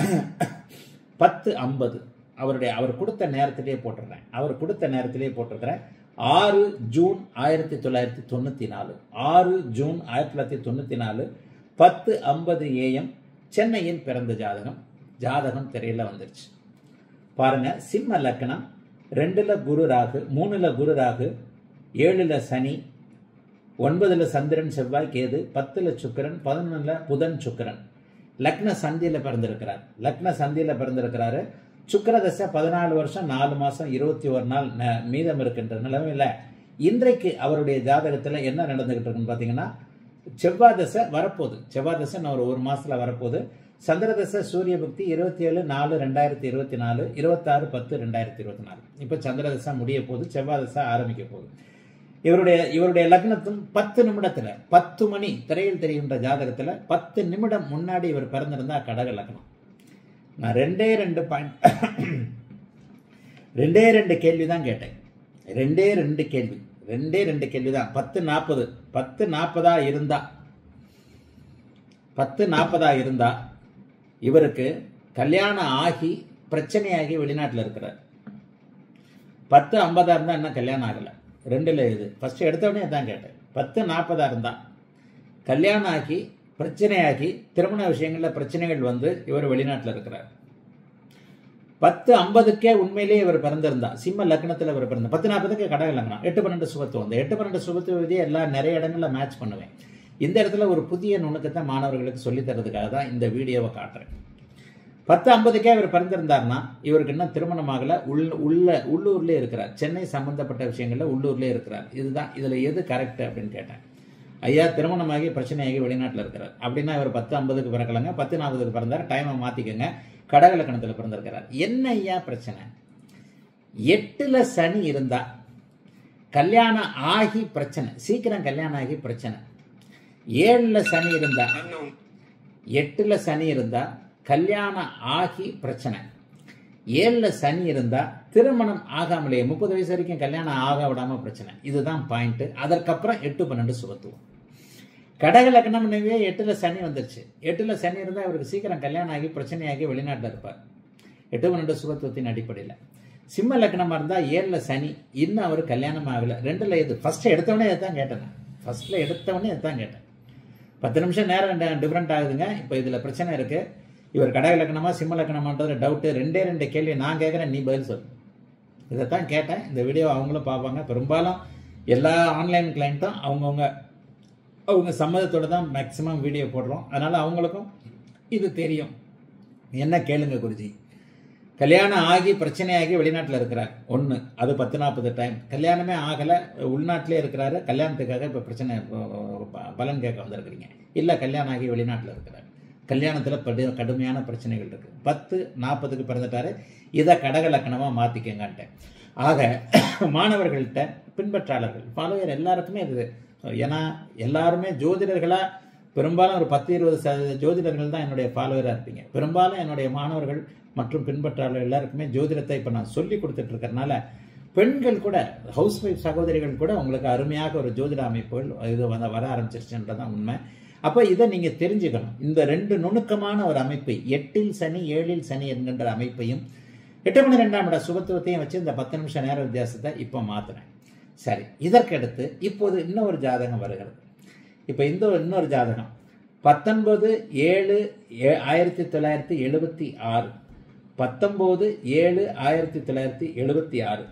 Speaker 1: பத்து ஐம்பது அவருடைய அவர் கொடுத்த நேரத்திலேயே போட்டிருக்கிறேன் அவர் கொடுத்த நேரத்திலேயே போட்டிருக்கிறேன் ஆறு ஜூன் ஆயிரத்தி தொள்ளாயிரத்தி தொண்ணூற்றி நாலு ஆறு ஜூன் ஆயிரத்தி தொள்ளாயிரத்தி தொண்ணூற்றி நாலு பத்து ஐம்பது ஏஎம் சென்னையில் பிறந்த ஜாதகம் ஜாதகம் திரையில் வந்துருச்சு பாருங்க சிம்ம லக்னம் ரெண்டுல குரு ராகு மூணுல குரு ராகு ஏழுல சனி ஒன்பதுல சந்திரன் செவ்வாய் கேது பத்துல சுக்கிரன் பதினொன்னுல புதன் சுக்கிரன் லக்ன சந்தியில பிறந்திருக்கிறார் லக்ன சந்தியில பிறந்திருக்கிறாரு சுக்கிரதசை பதினாலு வருஷம் நாலு மாசம் இருபத்தி ஒரு நாள் ந- மீதம் இருக்கின்ற நிலைமையில இன்றைக்கு அவருடைய ஜாதகத்துல என்ன நடந்துகிட்டு இருக்குன்னு பாத்தீங்கன்னா செவ்வாய் தசை வரப்போகுது செவ்வாய் தசை இன்னும் ஒரு ஒரு மாசத்துல வரப்போகுது சந்திர தசை சூரிய பக்தி இருபத்தி ஏழு நாலு ரெண்டாயிரத்தி இருபத்தி நாலு இருபத்தாறு பத்து ரெண்டாயிரத்தி இருபத்தி நாலு இப்போ சந்திர தசை முடிய போகுது செவ்வாய் தசை ஆரம்பிக்க போகுது இவருடைய இவருடைய லக்னத்தும் பத்து நிமிடத்துல பத்து மணி திரையில் தெரிகின்ற ஜாதகத்துல பத்து நிமிடம் முன்னாடி இவர் பிறந்திருந்தா கடக லக்னம் நான் ரெண்டே ரெண்டு பாயிண்ட் ரெண்டே ரெண்டு கேள்வி தான் கேட்டேன் ரெண்டே ரெண்டு கேள்வி ரெண்டே ரெண்டு கேள்வி தான் பத்து நாற்பது பத்து நாற்பதா இருந்தா பத்து நாற்பதா இருந்தா இவருக்கு கல்யாணம் ஆகி பிரச்சனையாகி வெளிநாட்டில் இருக்கிறார் பத்து ஐம்பதா இருந்தா என்ன கல்யாணம் ஆகல ரெண்டுல இது ஃபர்ஸ்ட் எடுத்த உடனே தான் கேட்டேன் பத்து நாற்பதா இருந்தா கல்யாணம் ஆகி பிரச்சனையாகி திருமண விஷயங்களில் பிரச்சனைகள் வந்து இவர் வெளிநாட்டில் இருக்கிறார் பத்து ஐம்பதுக்கே உண்மையிலேயே இவர் பிறந்திருந்தா சிம்ம லக்னத்தில் இவர் பிறந்த பத்து நாற்பதுக்கு கடக லக்னம் எட்டு பன்னெண்டு சுபத்துவம் இந்த எட்டு பன்னெண்டு சுபத்துவ விதியை எல்லாம் நிறைய இடங்களில் மேட்ச் பண்ணுவேன் இந்த இடத்துல ஒரு புதிய நுணுக்கத்தை மாணவர்களுக்கு சொல்லித் தரதுக்காக தான் இந்த வீடியோவை காட்டுறேன் பத்து ஐம்பதுக்கே இவர் பிறந்திருந்தார்னா இவருக்கு இன்னும் திருமணம் ஆகல உள் உள்ள உள்ளூர்லேயே இருக்கிறார் சென்னை சம்பந்தப்பட்ட விஷயங்கள்ல உள்ளூர்லேயே இருக்கிறார் இதுதான் இதில் எது கரெக்ட் அப்படின்னு கேட்டேன் ஐயா திருமணமாகி பிரச்சனையாகி வெளிநாட்டில் இருக்கிறார் அப்படின்னா இவர் பத்து ஐம்பதுக்கு பிறக்கலங்க பத்து நாற்பதுக்கு பிறந்தார் டைமை மாற்றிக்கங்க கடகலக்கணத்தில் பிறந்திருக்கிறார் என்ன ஐயா பிரச்சனை எட்டுல சனி இருந்தா கல்யாணம் ஆகி பிரச்சனை சீக்கிரம் கல்யாணம் ஆகி பிரச்சனை ஏழுல சனி இருந்தா எட்டுல சனி இருந்தா கல்யாணம் ஆகி பிரச்சனை ஏழுல சனி இருந்தா திருமணம் ஆகாமலேயே முப்பது வயசு வரைக்கும் கல்யாணம் ஆக விடாம பிரச்சனை இதுதான் பாயிண்ட் அதற்கப்புறம் எட்டு பன்னெண்டு சுபத்துவம் கடக லக்னம்னவே எட்டுல சனி வந்துருச்சு எட்டுல சனி இருந்தா இவருக்கு சீக்கிரம் கல்யாணம் ஆகி பிரச்சனையாகி வெளிநாட்டில் இருப்பார் எட்டு பன்னெண்டு சுபத்துவத்தின் அடிப்படையில் சிம்ம லக்னமா இருந்தா ஏழுல சனி இன்னும் அவர் கல்யாணம் ஆகல ரெண்டுல எது ஃபர்ஸ்ட் எடுத்தவொடனே இதான் கேட்டேன் ஃபர்ஸ்ட்ல எடுத்தவொடனே இதான் கேட்டேன் பத்து நிமிஷம் நேரம் டிஃப்ரெண்ட் ஆகுதுங்க இப்போ இதுல பிரச்சனை இருக்கு இவர் கடக லக்னமா சிம்ம லக்னமான்றது டவுட்டு ரெண்டே ரெண்டு கேள்வி நான் கேட்குறேன் நீ பதில் சொல்லு இதைத்தான் கேட்டேன் இந்த வீடியோ அவங்களும் பார்ப்பாங்க பெரும்பாலும் எல்லா ஆன்லைன் கிளைண்ட்டும் அவங்கவுங்க அவங்க சம்மதத்தோட தான் மேக்ஸிமம் வீடியோ போடுறோம் அதனால அவங்களுக்கும் இது தெரியும் என்ன கேளுங்க குருஜி கல்யாணம் ஆகி பிரச்சனையாகி வெளிநாட்டில் இருக்கிறார் ஒன்று அது பத்து நாற்பது டைம் கல்யாணமே ஆகலை உள்நாட்டிலே இருக்கிறாரு கல்யாணத்துக்காக இப்போ பிரச்சனை பலன் கேட்க வந்திருக்கிறீங்க இல்லை கல்யாணம் ஆகி வெளிநாட்டில் இருக்கிறார் கல்யாணத்தில் படு கடுமையான பிரச்சனைகள் இருக்குது பத்து நாற்பதுக்கு பிறந்துட்டாரு இதை கடக லக்கணமாக மாற்றிக்கங்கன்ட்டேன் ஆக மாணவர்கள்ட்ட பின்பற்றாளர்கள் ஃபாலோயர் எல்லாருக்குமே இது ஏன்னா எல்லாருமே ஜோதிடர்களாக பெரும்பாலும் ஒரு பத்து இருபது சதவீத ஜோதிடர்கள் தான் என்னுடைய ஃபாலோவராக இருப்பீங்க பெரும்பாலும் என்னுடைய மாணவர்கள் மற்றும் பின்பற்றாளர்கள் எல்லாருக்குமே ஜோதிடத்தை இப்போ நான் சொல்லி கொடுத்துட்டு இருக்கிறனால பெண்கள் கூட ஹவுஸ் ஒய்ஃப் சகோதரிகள் கூட உங்களுக்கு அருமையாக ஒரு ஜோதிட அமைப்புகள் இது வந்து வர ஆரம்பிச்சிருச்சுன்றதான் உண்மை அப்போ இதை நீங்கள் தெரிஞ்சுக்கணும் இந்த ரெண்டு நுணுக்கமான ஒரு அமைப்பை எட்டில் சனி ஏழில் சனி என்கின்ற அமைப்பையும் எட்டு மணி ரெண்டாம் இட சுபத்துவத்தையும் வச்சு இந்த பத்து நிமிஷம் நேர வித்தியாசத்தை இப்போ மாற்றுறேன் சரி இதற்கடுத்து இப்போது இன்னொரு ஜாதகம் வருகிறது இப்போ இந்த இன்னொரு ஜாதகம் பத்தொன்பது ஏழு ஆயிரத்தி தொள்ளாயிரத்தி எழுபத்தி ஆறு பத்தொம்போது ஏழு ஆயிரத்தி தொள்ளாயிரத்தி எழுபத்தி ஆறு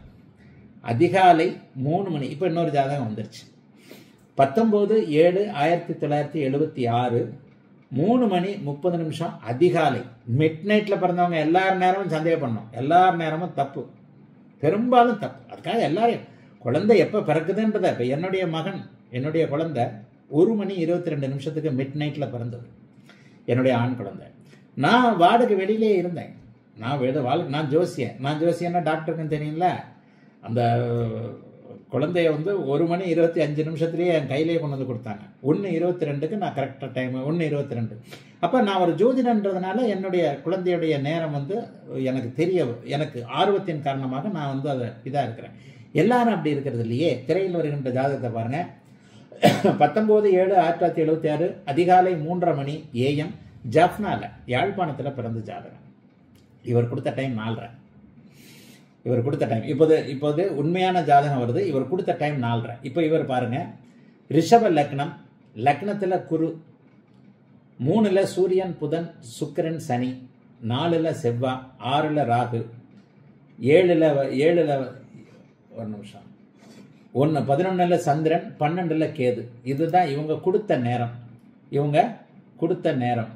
Speaker 1: அதிகாலை மூணு மணி இப்போ இன்னொரு ஜாதகம் வந்துருச்சு பத்தொம்போது ஏழு ஆயிரத்தி தொள்ளாயிரத்தி எழுபத்தி ஆறு மூணு மணி முப்பது நிமிஷம் அதிகாலை மிட் நைட்டில் பிறந்தவங்க எல்லார் நேரமும் சந்தேகப்படணும் எல்லார் நேரமும் தப்பு பெரும்பாலும் தப்பு அதுக்காக எல்லாரையும் குழந்தை எப்போ பிறக்குதுன்றத இப்போ என்னுடைய மகன் என்னுடைய குழந்தை ஒரு மணி இருபத்தி ரெண்டு நிமிஷத்துக்கு மிட் நைட்டில் பிறந்தது என்னுடைய ஆண் குழந்தை நான் வார்டுக்கு வெளியிலே இருந்தேன் நான் வீடு வாழ் நான் ஜோசியன் நான் ஜோசியன்னா டாக்டருக்குன்னு தெரியும்ல அந்த குழந்தைய வந்து ஒரு மணி இருபத்தி அஞ்சு நிமிஷத்துலேயே என் கையிலேயே கொண்டு வந்து கொடுத்தாங்க ஒன்று இருபத்தி ரெண்டுக்கு நான் கரெக்டாக டைம் ஒன்று இருபத்தி ரெண்டு அப்போ நான் ஒரு ஜோதிடன்றதுனால என்னுடைய குழந்தையுடைய நேரம் வந்து எனக்கு தெரிய எனக்கு ஆர்வத்தின் காரணமாக நான் வந்து அதை இதாக இருக்கிறேன் எல்லாரும் அப்படி இருக்கிறது இல்லையே திரையில் வருகின்ற ஜாதகத்தை பாருங்க பத்தொம்போது ஏழு ஆயிரத்தி தொள்ளாயிரத்தி எழுபத்தி ஆறு அதிகாலை மூன்றரை மணி ஏஎம் ஜஃப்னால யாழ்ப்பாணத்தில் பிறந்த ஜாதகம் இவர் கொடுத்த டைம் நாலரை இவர் கொடுத்த டைம் இப்போது இப்போது உண்மையான ஜாதகம் வருது இவர் கொடுத்த டைம் நாலரை இப்போ இவர் பாருங்க ரிஷப லக்னம் லக்னத்தில் குரு மூணுல சூரியன் புதன் சுக்கிரன் சனி நாலுல செவ்வாய் ஆறுல ராகு ஏழுல ஏழுல ஒரு நிமிஷம் ஒன்று பதினொன்றில் சந்திரன் பன்னெண்டில் கேது இதுதான் இவங்க கொடுத்த நேரம் இவங்க கொடுத்த நேரம்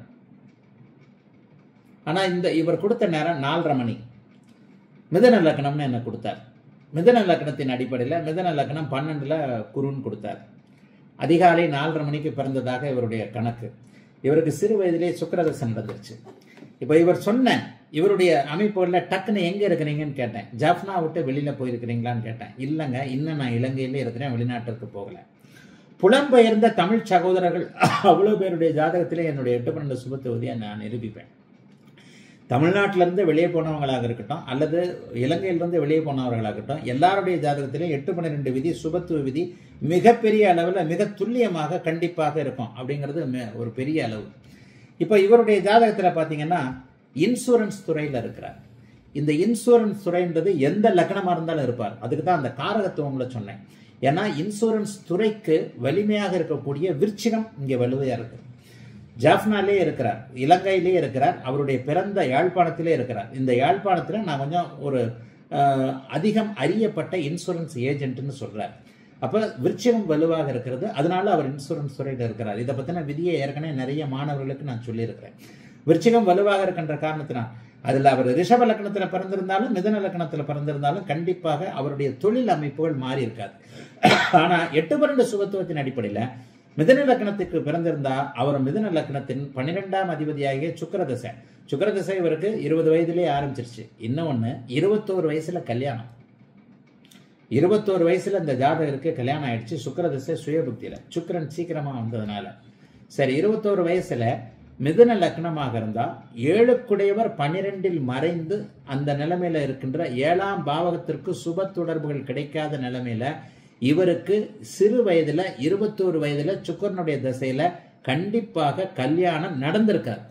Speaker 1: ஆனால் இந்த இவர் கொடுத்த நேரம் நாலரை மணி மிதன லக்னம்னு என்ன கொடுத்தார் மிதன லக்னத்தின் அடிப்படையில் மிதன லக்னம் பன்னெண்டில் குருன்னு கொடுத்தார் அதிகாலை நாலரை மணிக்கு பிறந்ததாக இவருடைய கணக்கு இவருக்கு சிறு வயதிலே சுக்கரதசம் நடந்துருச்சு இப்போ இவர் சொன்ன இவருடைய அமைப்புகளில் டக்குன்னு எங்கே இருக்கிறீங்கன்னு கேட்டேன் ஜாஃப்னா விட்டு வெளியில் போயிருக்கிறீங்களான்னு கேட்டேன் இல்லைங்க இன்னும் நான் இலங்கையிலே இருக்கிறேன் வெளிநாட்டிற்கு போகலை புலம்பெயர்ந்த தமிழ் சகோதரர்கள் அவ்வளோ பேருடைய ஜாதகத்திலே என்னுடைய எட்டு பன்னெண்டு சுபத்தொகுதியை நான் நிரூபிப்பேன் தமிழ்நாட்டிலிருந்து வெளியே போனவங்களாக இருக்கட்டும் அல்லது இலங்கையிலிருந்து வெளியே போனவர்களாகட்டும் எல்லாருடைய ஜாதகத்திலையும் எட்டு பன்னிரெண்டு விதி சுபத்துவ விதி மிகப்பெரிய அளவில் மிக துல்லியமாக கண்டிப்பாக இருக்கும் அப்படிங்கிறது ஒரு பெரிய அளவு இப்போ இவருடைய ஜாதகத்தில் பார்த்தீங்கன்னா இன்சூரன்ஸ் துறையில் இருக்கிறார் இந்த இன்சூரன்ஸ் துறைன்றது எந்த லக்னமாக இருந்தாலும் இருப்பார் அதுக்கு தான் அந்த காரகத்துவங்களை சொன்னேன் ஏன்னா இன்சூரன்ஸ் துறைக்கு வலிமையாக இருக்கக்கூடிய விருச்சிகம் இங்கே வலுவையா இருக்கு ஜாஃப்னாலே இருக்கிறார் இலங்கையிலே இருக்கிறார் அவருடைய பிறந்த யாழ்ப்பாணத்திலே இருக்கிறார் இந்த யாழ்ப்பாணத்தில் நான் கொஞ்சம் ஒரு அஹ், அதிகம் அறியப்பட்ட இன்சூரன்ஸ் ஏஜென்ட்னு சொல்றார் அப்ப விருச்சிகம் வலுவாக இருக்கிறது அதனால அவர் இன்சூரன்ஸ் துறையில் இருக்கிறார் இதை பத்தின விதியை ஏற்கனவே நிறைய மாணவர்களுக்கு நான் சொல்லியிருக்கிறேன் விருச்சிகம் வலுவாக இருக்கின்ற காரணத்தினால் அதுல அவர் ரிஷப லக்னத்துல பிறந்திருந்தாலும் மிதன லக்னத்துல பிறந்திருந்தாலும் கண்டிப்பாக அவருடைய தொழில் அமைப்புகள் மாறி இருக்காது ஆனா எட்டு பன்னெண்டு சுகத்துவத்தின் அடிப்படையில மிதன லக்னத்துக்கு பிறந்திருந்தா அவர் மிதன லக்னத்தின் பன்னிரெண்டாம் அதிபதியாகிய சுக்கிரதசை சுக்கிரதசை இவருக்கு இருபது வயதிலே ஆரம்பிச்சிருச்சு இன்னொன்னு இருபத்தோரு வயசுல கல்யாணம் இருபத்தோரு வயசுல இந்த ஜாதகருக்கு கல்யாணம் ஆயிடுச்சு சுக்கிரதசை சுயபுக்தியில சுக்கிரன் சீக்கிரமா வந்ததுனால சரி இருபத்தோரு வயசுல மிதுன லக்னமாக இருந்தா ஏழுக்குடையவர் பன்னிரெண்டில் மறைந்து அந்த நிலைமையில இருக்கின்ற ஏழாம் பாவகத்திற்கு சுப தொடர்புகள் கிடைக்காத நிலைமையில இவருக்கு சிறு வயதுல இருபத்தோரு வயதுல சுக்கரனுடைய திசையில கண்டிப்பாக கல்யாணம் நடந்திருக்காது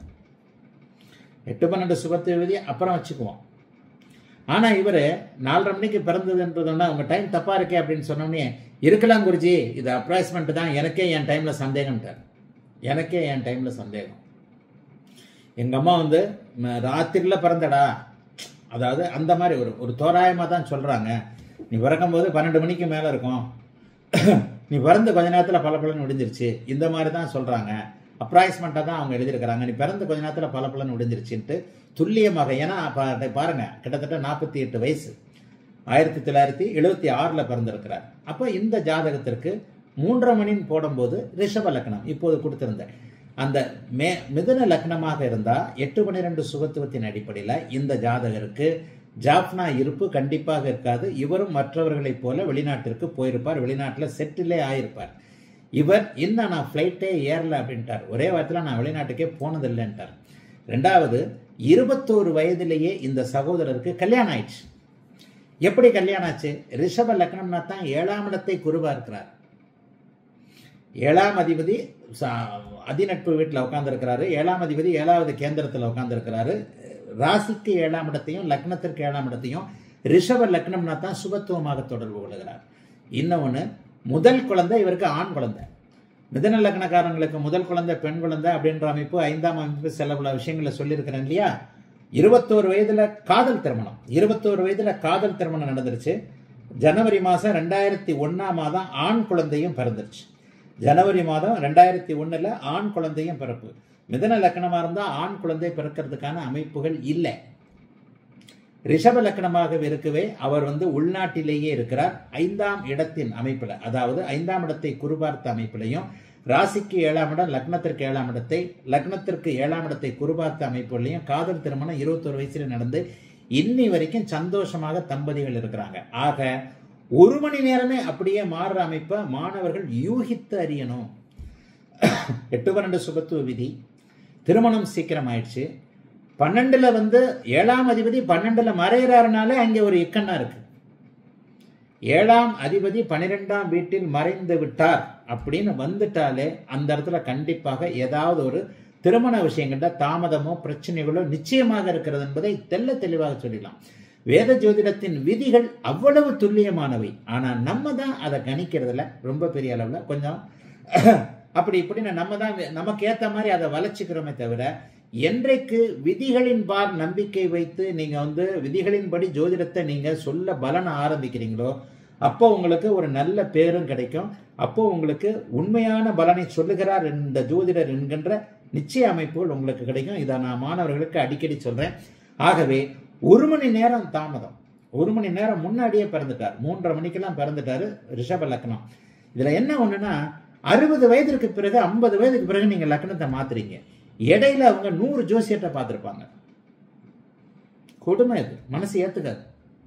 Speaker 1: எட்டு பன்னெண்டு சுபத்தேவதி அப்புறம் வச்சுக்குவோம் ஆனா இவரு நாலரை மணிக்கு பிறந்ததுன்றதுன்னா உங்க டைம் தப்பா இருக்கே அப்படின்னு சொன்னோடனே இருக்கலாம் குருஜி இது அப்ராய்ஸ்மெண்ட் தான் எனக்கே என் டைம்ல சந்தேகம்ட்டார் எனக்கே என் டைம்ல சந்தேகம் எங்க அம்மா வந்து ம, ராத்திரில பிறந்தடா அதாவது அந்த மாதிரி ஒரு ஒரு தோராயமா தான் சொல்றாங்க நீ பிறக்கும்போது பன்னெண்டு மணிக்கு மேல இருக்கும் நீ பிறந்து கொஞ்ச நேரத்துல பல பலன் விடிஞ்சிருச்சு இந்த மாதிரி தான் சொல்றாங்க அப்ராய்ஸ்மெண்ட்டாக தான் அவங்க எழுதியிருக்கிறாங்க நீ பிறந்து கொஞ்ச நேரத்துல பல பலன் விடிஞ்சிருச்சுன்ட்டு துல்லியமாக ஏன்னா பா- பாருங்க கிட்டத்தட்ட நாற்பத்தி எட்டு வயசு ஆயிரத்தி தொள்ளாயிரத்தி எழுபத்தி ஆறில் பிறந்திருக்கிறார் அப்போ இந்த ஜாதகத்திற்கு மூன்றரை மணின்னு போடும்போது ரிஷப லக்னம் இப்போது கொடுத்திருந்தேன் அந்த மே மிதுன லக்னமாக இருந்தா எட்டு பன்னிரெண்டு சுகத்துவத்தின் அடிப்படையில் இந்த ஜாதகருக்கு ஜாஃப்னா இருப்பு கண்டிப்பாக இருக்காது இவரும் மற்றவர்களைப் போல வெளிநாட்டிற்கு போயிருப்பார் வெளிநாட்டில் செட்டிலே ஆயிருப்பார் இவர் இன்னும் நான் ஃப்ளைட்டே ஏறல அப்படின்ட்டார் ஒரே வாரத்தில் நான் வெளிநாட்டுக்கே போனதில்லைன்ட்டார் ரெண்டாவது இருபத்தோரு வயதிலேயே இந்த சகோதரருக்கு கல்யாணம் ஆயிடுச்சு எப்படி கல்யாணம் ஆச்சு ரிஷப லக்னம்னா தான் ஏழாம் இடத்தை குருவா இருக்கிறார் ஏழாம் அதிபதி ச- அதிநட்பு வீட்டில் உட்கார்ந்திருக்கிறாரு ஏழாம் அதிபதி ஏழாவது கேந்திரத்தில் உட்கார்ந்திருக்கிறாரு ராசிக்கு ஏழாம் இடத்தையும் லக்னத்திற்கு ஏழாம் இடத்தையும் ரிஷப லக்னம்னா தான் சுபத்துவமாக தொடர்பு கொள்கிறார் இன்னொன்று முதல் குழந்தை இவருக்கு ஆண் குழந்தை மிதன லக்னக்காரங்களுக்கு முதல் குழந்தை பெண் குழந்தை அப்படின்ற அமைப்பு ஐந்தாம் அமைப்பு சில பல விஷயங்களை சொல்லியிருக்கிறேன் இல்லையா இருபத்தோரு வயதுல காதல் திருமணம் இருபத்தோரு வயதுல காதல் திருமணம் நடந்துருச்சு ஜனவரி மாதம் ரெண்டாயிரத்தி ஒன்றாம் மாதம் ஆண் குழந்தையும் பிறந்துருச்சு ஜனவரி மாதம் ரெண்டாயிரத்தி ஒண்ணுல ஆண் குழந்தையும் பிறப்பு மிதன லக்னமா இருந்தா ஆண் குழந்தை பிறக்கிறதுக்கான அமைப்புகள் இல்லை ரிஷப லக்னமாக இருக்கவே அவர் வந்து உள்நாட்டிலேயே இருக்கிறார் ஐந்தாம் இடத்தின் அமைப்புல அதாவது ஐந்தாம் இடத்தை குறுபார்த்த அமைப்பிலையும் ராசிக்கு ஏழாம் இடம் லக்னத்திற்கு ஏழாம் இடத்தை லக்னத்திற்கு ஏழாம் இடத்தை குறுபார்த்த அமைப்புலையும் காதல் திருமணம் இருபத்தொரு வயசுல நடந்து இன்னி வரைக்கும் சந்தோஷமாக தம்பதிகள் இருக்கிறாங்க ஆக ஒரு மணி நேரமே அப்படியே மாறுற அமைப்பை மாணவர்கள் யூகித்து அறியணும் எட்டு பன்னெண்டு சுபத்துவ விதி திருமணம் சீக்கிரம் ஆயிடுச்சு பன்னெண்டுல வந்து ஏழாம் அதிபதி பன்னெண்டுல மறைகிறாருனாலே அங்கே ஒரு இக்கண்ணா இருக்கு ஏழாம் அதிபதி பன்னிரெண்டாம் வீட்டில் மறைந்து விட்டார் அப்படின்னு வந்துட்டாலே அந்த இடத்துல கண்டிப்பாக ஏதாவது ஒரு திருமண விஷயங்கள்ல தாமதமோ பிரச்சனைகளோ நிச்சயமாக இருக்கிறது என்பதை தெள்ள தெளிவாக சொல்லிடலாம் வேத ஜோதிடத்தின் விதிகள் அவ்வளவு துல்லியமானவை ஆனா நம்ம தான் அதை கணிக்கிறதுல ரொம்ப பெரிய அளவுல கொஞ்சம் அப்படி இப்படின்னு நம்ம தான் நமக்கு ஏத்த மாதிரி அதை வளைச்சிக்கிறோமே தவிர என்றைக்கு விதிகளின் பார் நம்பிக்கை வைத்து நீங்க வந்து விதிகளின்படி ஜோதிடத்தை நீங்க சொல்ல பலன ஆரம்பிக்கிறீங்களோ அப்போ உங்களுக்கு ஒரு நல்ல பேரும் கிடைக்கும் அப்போ உங்களுக்கு உண்மையான பலனை சொல்லுகிறார் இந்த ஜோதிடர் என்கின்ற நிச்சய அமைப்புகள் உங்களுக்கு கிடைக்கும் இதை நான் மாணவர்களுக்கு அடிக்கடி சொல்றேன் ஆகவே ஒரு மணி நேரம் தாமதம் ஒரு மணி நேரம் முன்னாடியே பிறந்துட்டார் மூன்றரை மணிக்கெல்லாம் பிறந்துட்டாரு ரிஷப லக்னம் இதுல என்ன ஒண்ணுன்னா அறுபது வயதிற்கு பிறகு ஐம்பது வயதுக்கு பிறகு நீங்க லக்னத்தை மாத்துறீங்க இடையில அவங்க நூறு ஜோசியத்தை பார்த்துருப்பாங்க கொடுமை இது மனசு ஏத்துக்காது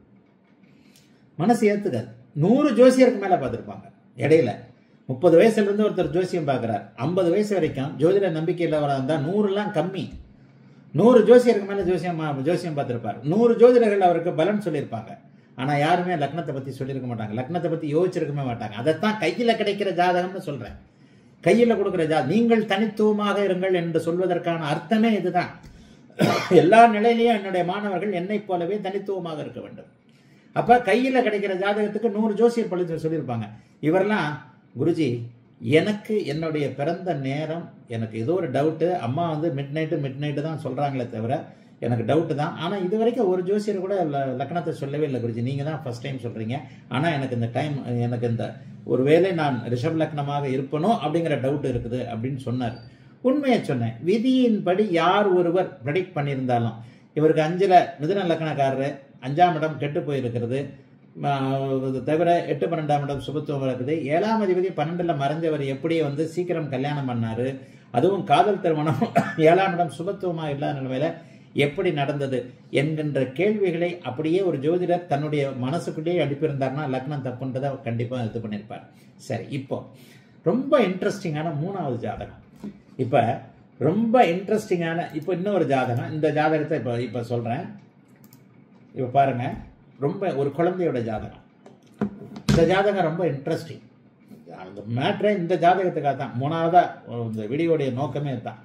Speaker 1: மனசு ஏத்துக்காது நூறு ஜோசியருக்கு மேல பார்த்துருப்பாங்க இடையில முப்பது வயசுல இருந்து ஒருத்தர் ஜோசியம் பார்க்கிறார் ஐம்பது வயசு வரைக்கும் ஜோதிட நம்பிக்கையில் வர இருந்தா நூறுலாம் கம்மி நூறு ஜோசியருக்கு மேல ஜோசியம் ஜோசியம் பார்த்திருப்பார் நூறு ஜோதிடர்கள் அவருக்கு பலன் சொல்லியிருப்பாங்க ஆனா யாருமே லக்னத்தை பத்தி சொல்லியிருக்க மாட்டாங்க லக்னத்தை பத்தி யோசிச்சிருக்கவே மாட்டாங்க அதைத்தான் கையில கிடைக்கிற ஜாதகம்னு சொல்றேன் கையில கொடுக்கிற ஜா நீங்கள் தனித்துவமாக இருங்கள் என்று சொல்வதற்கான அர்த்தமே இதுதான் எல்லா நிலையிலையும் என்னுடைய மாணவர்கள் என்னைப் போலவே தனித்துவமாக இருக்க வேண்டும் அப்ப கையில கிடைக்கிற ஜாதகத்துக்கு நூறு ஜோசியர் பழி சொல்லியிருப்பாங்க இவரெல்லாம் குருஜி எனக்கு என்னுடைய பிறந்த நேரம் எனக்கு ஏதோ ஒரு டவுட்டு அம்மா வந்து மிட் நைட்டு மிட் நைட்டு தான் சொல்றாங்களே தவிர எனக்கு டவுட்டு தான் ஆனால் இது வரைக்கும் ஒரு ஜோசியர் கூட ல- லக்னத்தை சொல்லவே இல்லை குருஜி நீங்கள் தான் ஃபர்ஸ்ட் டைம் சொல்கிறீங்க ஆனால் எனக்கு இந்த டைம் எனக்கு இந்த ஒருவேளை நான் ரிஷப் லக்னமாக இருப்பனோ அப்படிங்கிற டவுட் இருக்குது அப்படின்னு சொன்னார் உண்மையை சொன்னேன் விதியின்படி யார் ஒருவர் ப்ரெடிக்ட் பண்ணியிருந்தாலும் இவருக்கு அஞ்சில் மிதுன லக்னக்காரரு அஞ்சாம் இடம் கெட்டு போயிருக்கிறது ஆஹ் இது தவிர எட்டு பன்னெண்டாம் இடம் சுபத்துவம் இருக்குது ஏழாம் அதிபதி பன்னெண்டுல மறைஞ்சவர் எப்படி வந்து சீக்கிரம் கல்யாணம் பண்ணாரு அதுவும் காதல் திருமணம் ஏழாம் இடம் சுபத்துவமா இல்லாத நிலைமையில எப்படி நடந்தது என்கின்ற கேள்விகளை அப்படியே ஒரு ஜோதிடர் தன்னுடைய மனசுக்குள்ளேயே அனுப்பியிருந்தார்னா லக்னம் தப்புன்றதை கண்டிப்பா இது பண்ணியிருப்பார் சரி இப்போ ரொம்ப இன்ட்ரெஸ்டிங்கான மூணாவது ஜாதகம் இப்ப ரொம்ப இன்ட்ரெஸ்டிங்கான இப்போ இன்னொரு ஜாதகம் இந்த ஜாதகத்தை இப்போ இப்போ சொல்றேன் இப்போ பாருங்க ரொம்ப ஒரு குழந்தையோட ஜாதகம் இந்த ஜாதகம் ரொம்ப இன்ட்ரெஸ்டிங் அந்த மேட்ரே இந்த ஜாதகத்துக்காக தான் மூணாவதா இந்த வீடியோடைய நோக்கமே தான்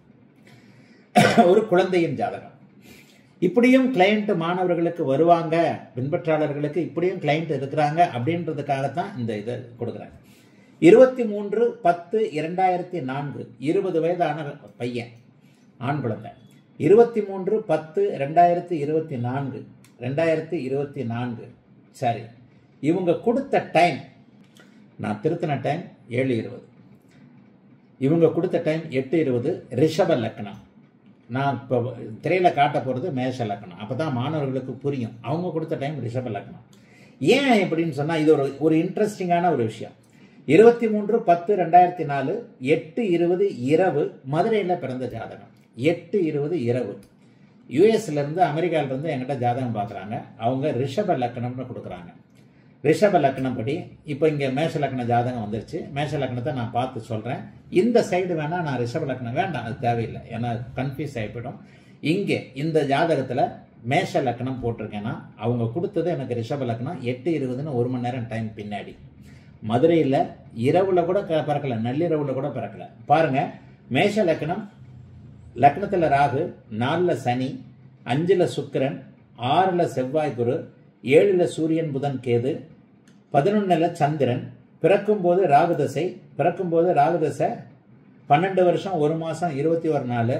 Speaker 1: ஒரு குழந்தையின் ஜாதகம் இப்படியும் கிளையண்ட் மாணவர்களுக்கு வருவாங்க பின்பற்றாளர்களுக்கு இப்படியும் கிளையண்ட் இருக்கிறாங்க அப்படின்றதுக்காகத்தான் இந்த இதை கொடுக்குறேன் இருபத்தி மூன்று பத்து இரண்டாயிரத்தி நான்கு இருபது வயதான பையன் ஆண் குழந்தை இருபத்தி மூன்று பத்து ரெண்டாயிரத்தி இருபத்தி நான்கு ரெண்டாயிரத்தி இருபத்தி நான்கு சரி இவங்க கொடுத்த டைம் நான் திருத்தின டைம் ஏழு இருபது இவங்க கொடுத்த டைம் எட்டு இருபது ரிஷப லக்னம் நான் இப்போ திரையில் காட்ட போகிறது மேஷ லக்னம் அப்போ தான் மாணவர்களுக்கு புரியும் அவங்க கொடுத்த டைம் ரிஷப லக்னம் ஏன் இப்படின்னு சொன்னால் இது ஒரு ஒரு இன்ட்ரெஸ்டிங்கான ஒரு விஷயம் இருபத்தி மூன்று பத்து ரெண்டாயிரத்தி நாலு எட்டு இருபது இரவு மதுரையில் பிறந்த ஜாதகம் எட்டு இருபது இரவு யூஎஸ்ல இருந்து அமெரிக்கால இருந்து என்கிட்ட ஜாதகம் பார்க்குறாங்க அவங்க ரிஷப லக்னம்னு கொடுக்குறாங்க ரிஷப லக்னம் படி இப்போ இங்கே மேஷ லக்ன ஜாதகம் வந்துருச்சு மேஷ லக்னத்தை நான் பார்த்து சொல்கிறேன் இந்த சைடு வேணால் நான் ரிஷப லக்னம் வேண்டாம் அது தேவையில்லை ஏன்னா கன்ஃபியூஸ் ஆகிப்போயிடும் இங்கே இந்த ஜாதகத்தில் மேஷ லக்னம் போட்டிருக்கேன்னா அவங்க கொடுத்தது எனக்கு ரிஷப லக்னம் எட்டு இருபதுன்னு ஒரு மணி நேரம் டைம் பின்னாடி மதுரையில் இரவுல கூட க- பிறக்கல நள்ளிரவுல கூட பிறக்கல பாருங்க மேஷ லக்னம் லக்னத்தில் ராகு நாலில் சனி அஞ்சில் சுக்கிரன் ஆறில் செவ்வாய் குரு ஏழில் சூரியன் புதன் கேது பதினொன்றில் சந்திரன் பிறக்கும்போது ராகு தசை பிறக்கும்போது ராகு தசை பன்னெண்டு வருஷம் ஒரு மாதம் இருபத்தி ஒரு நாள்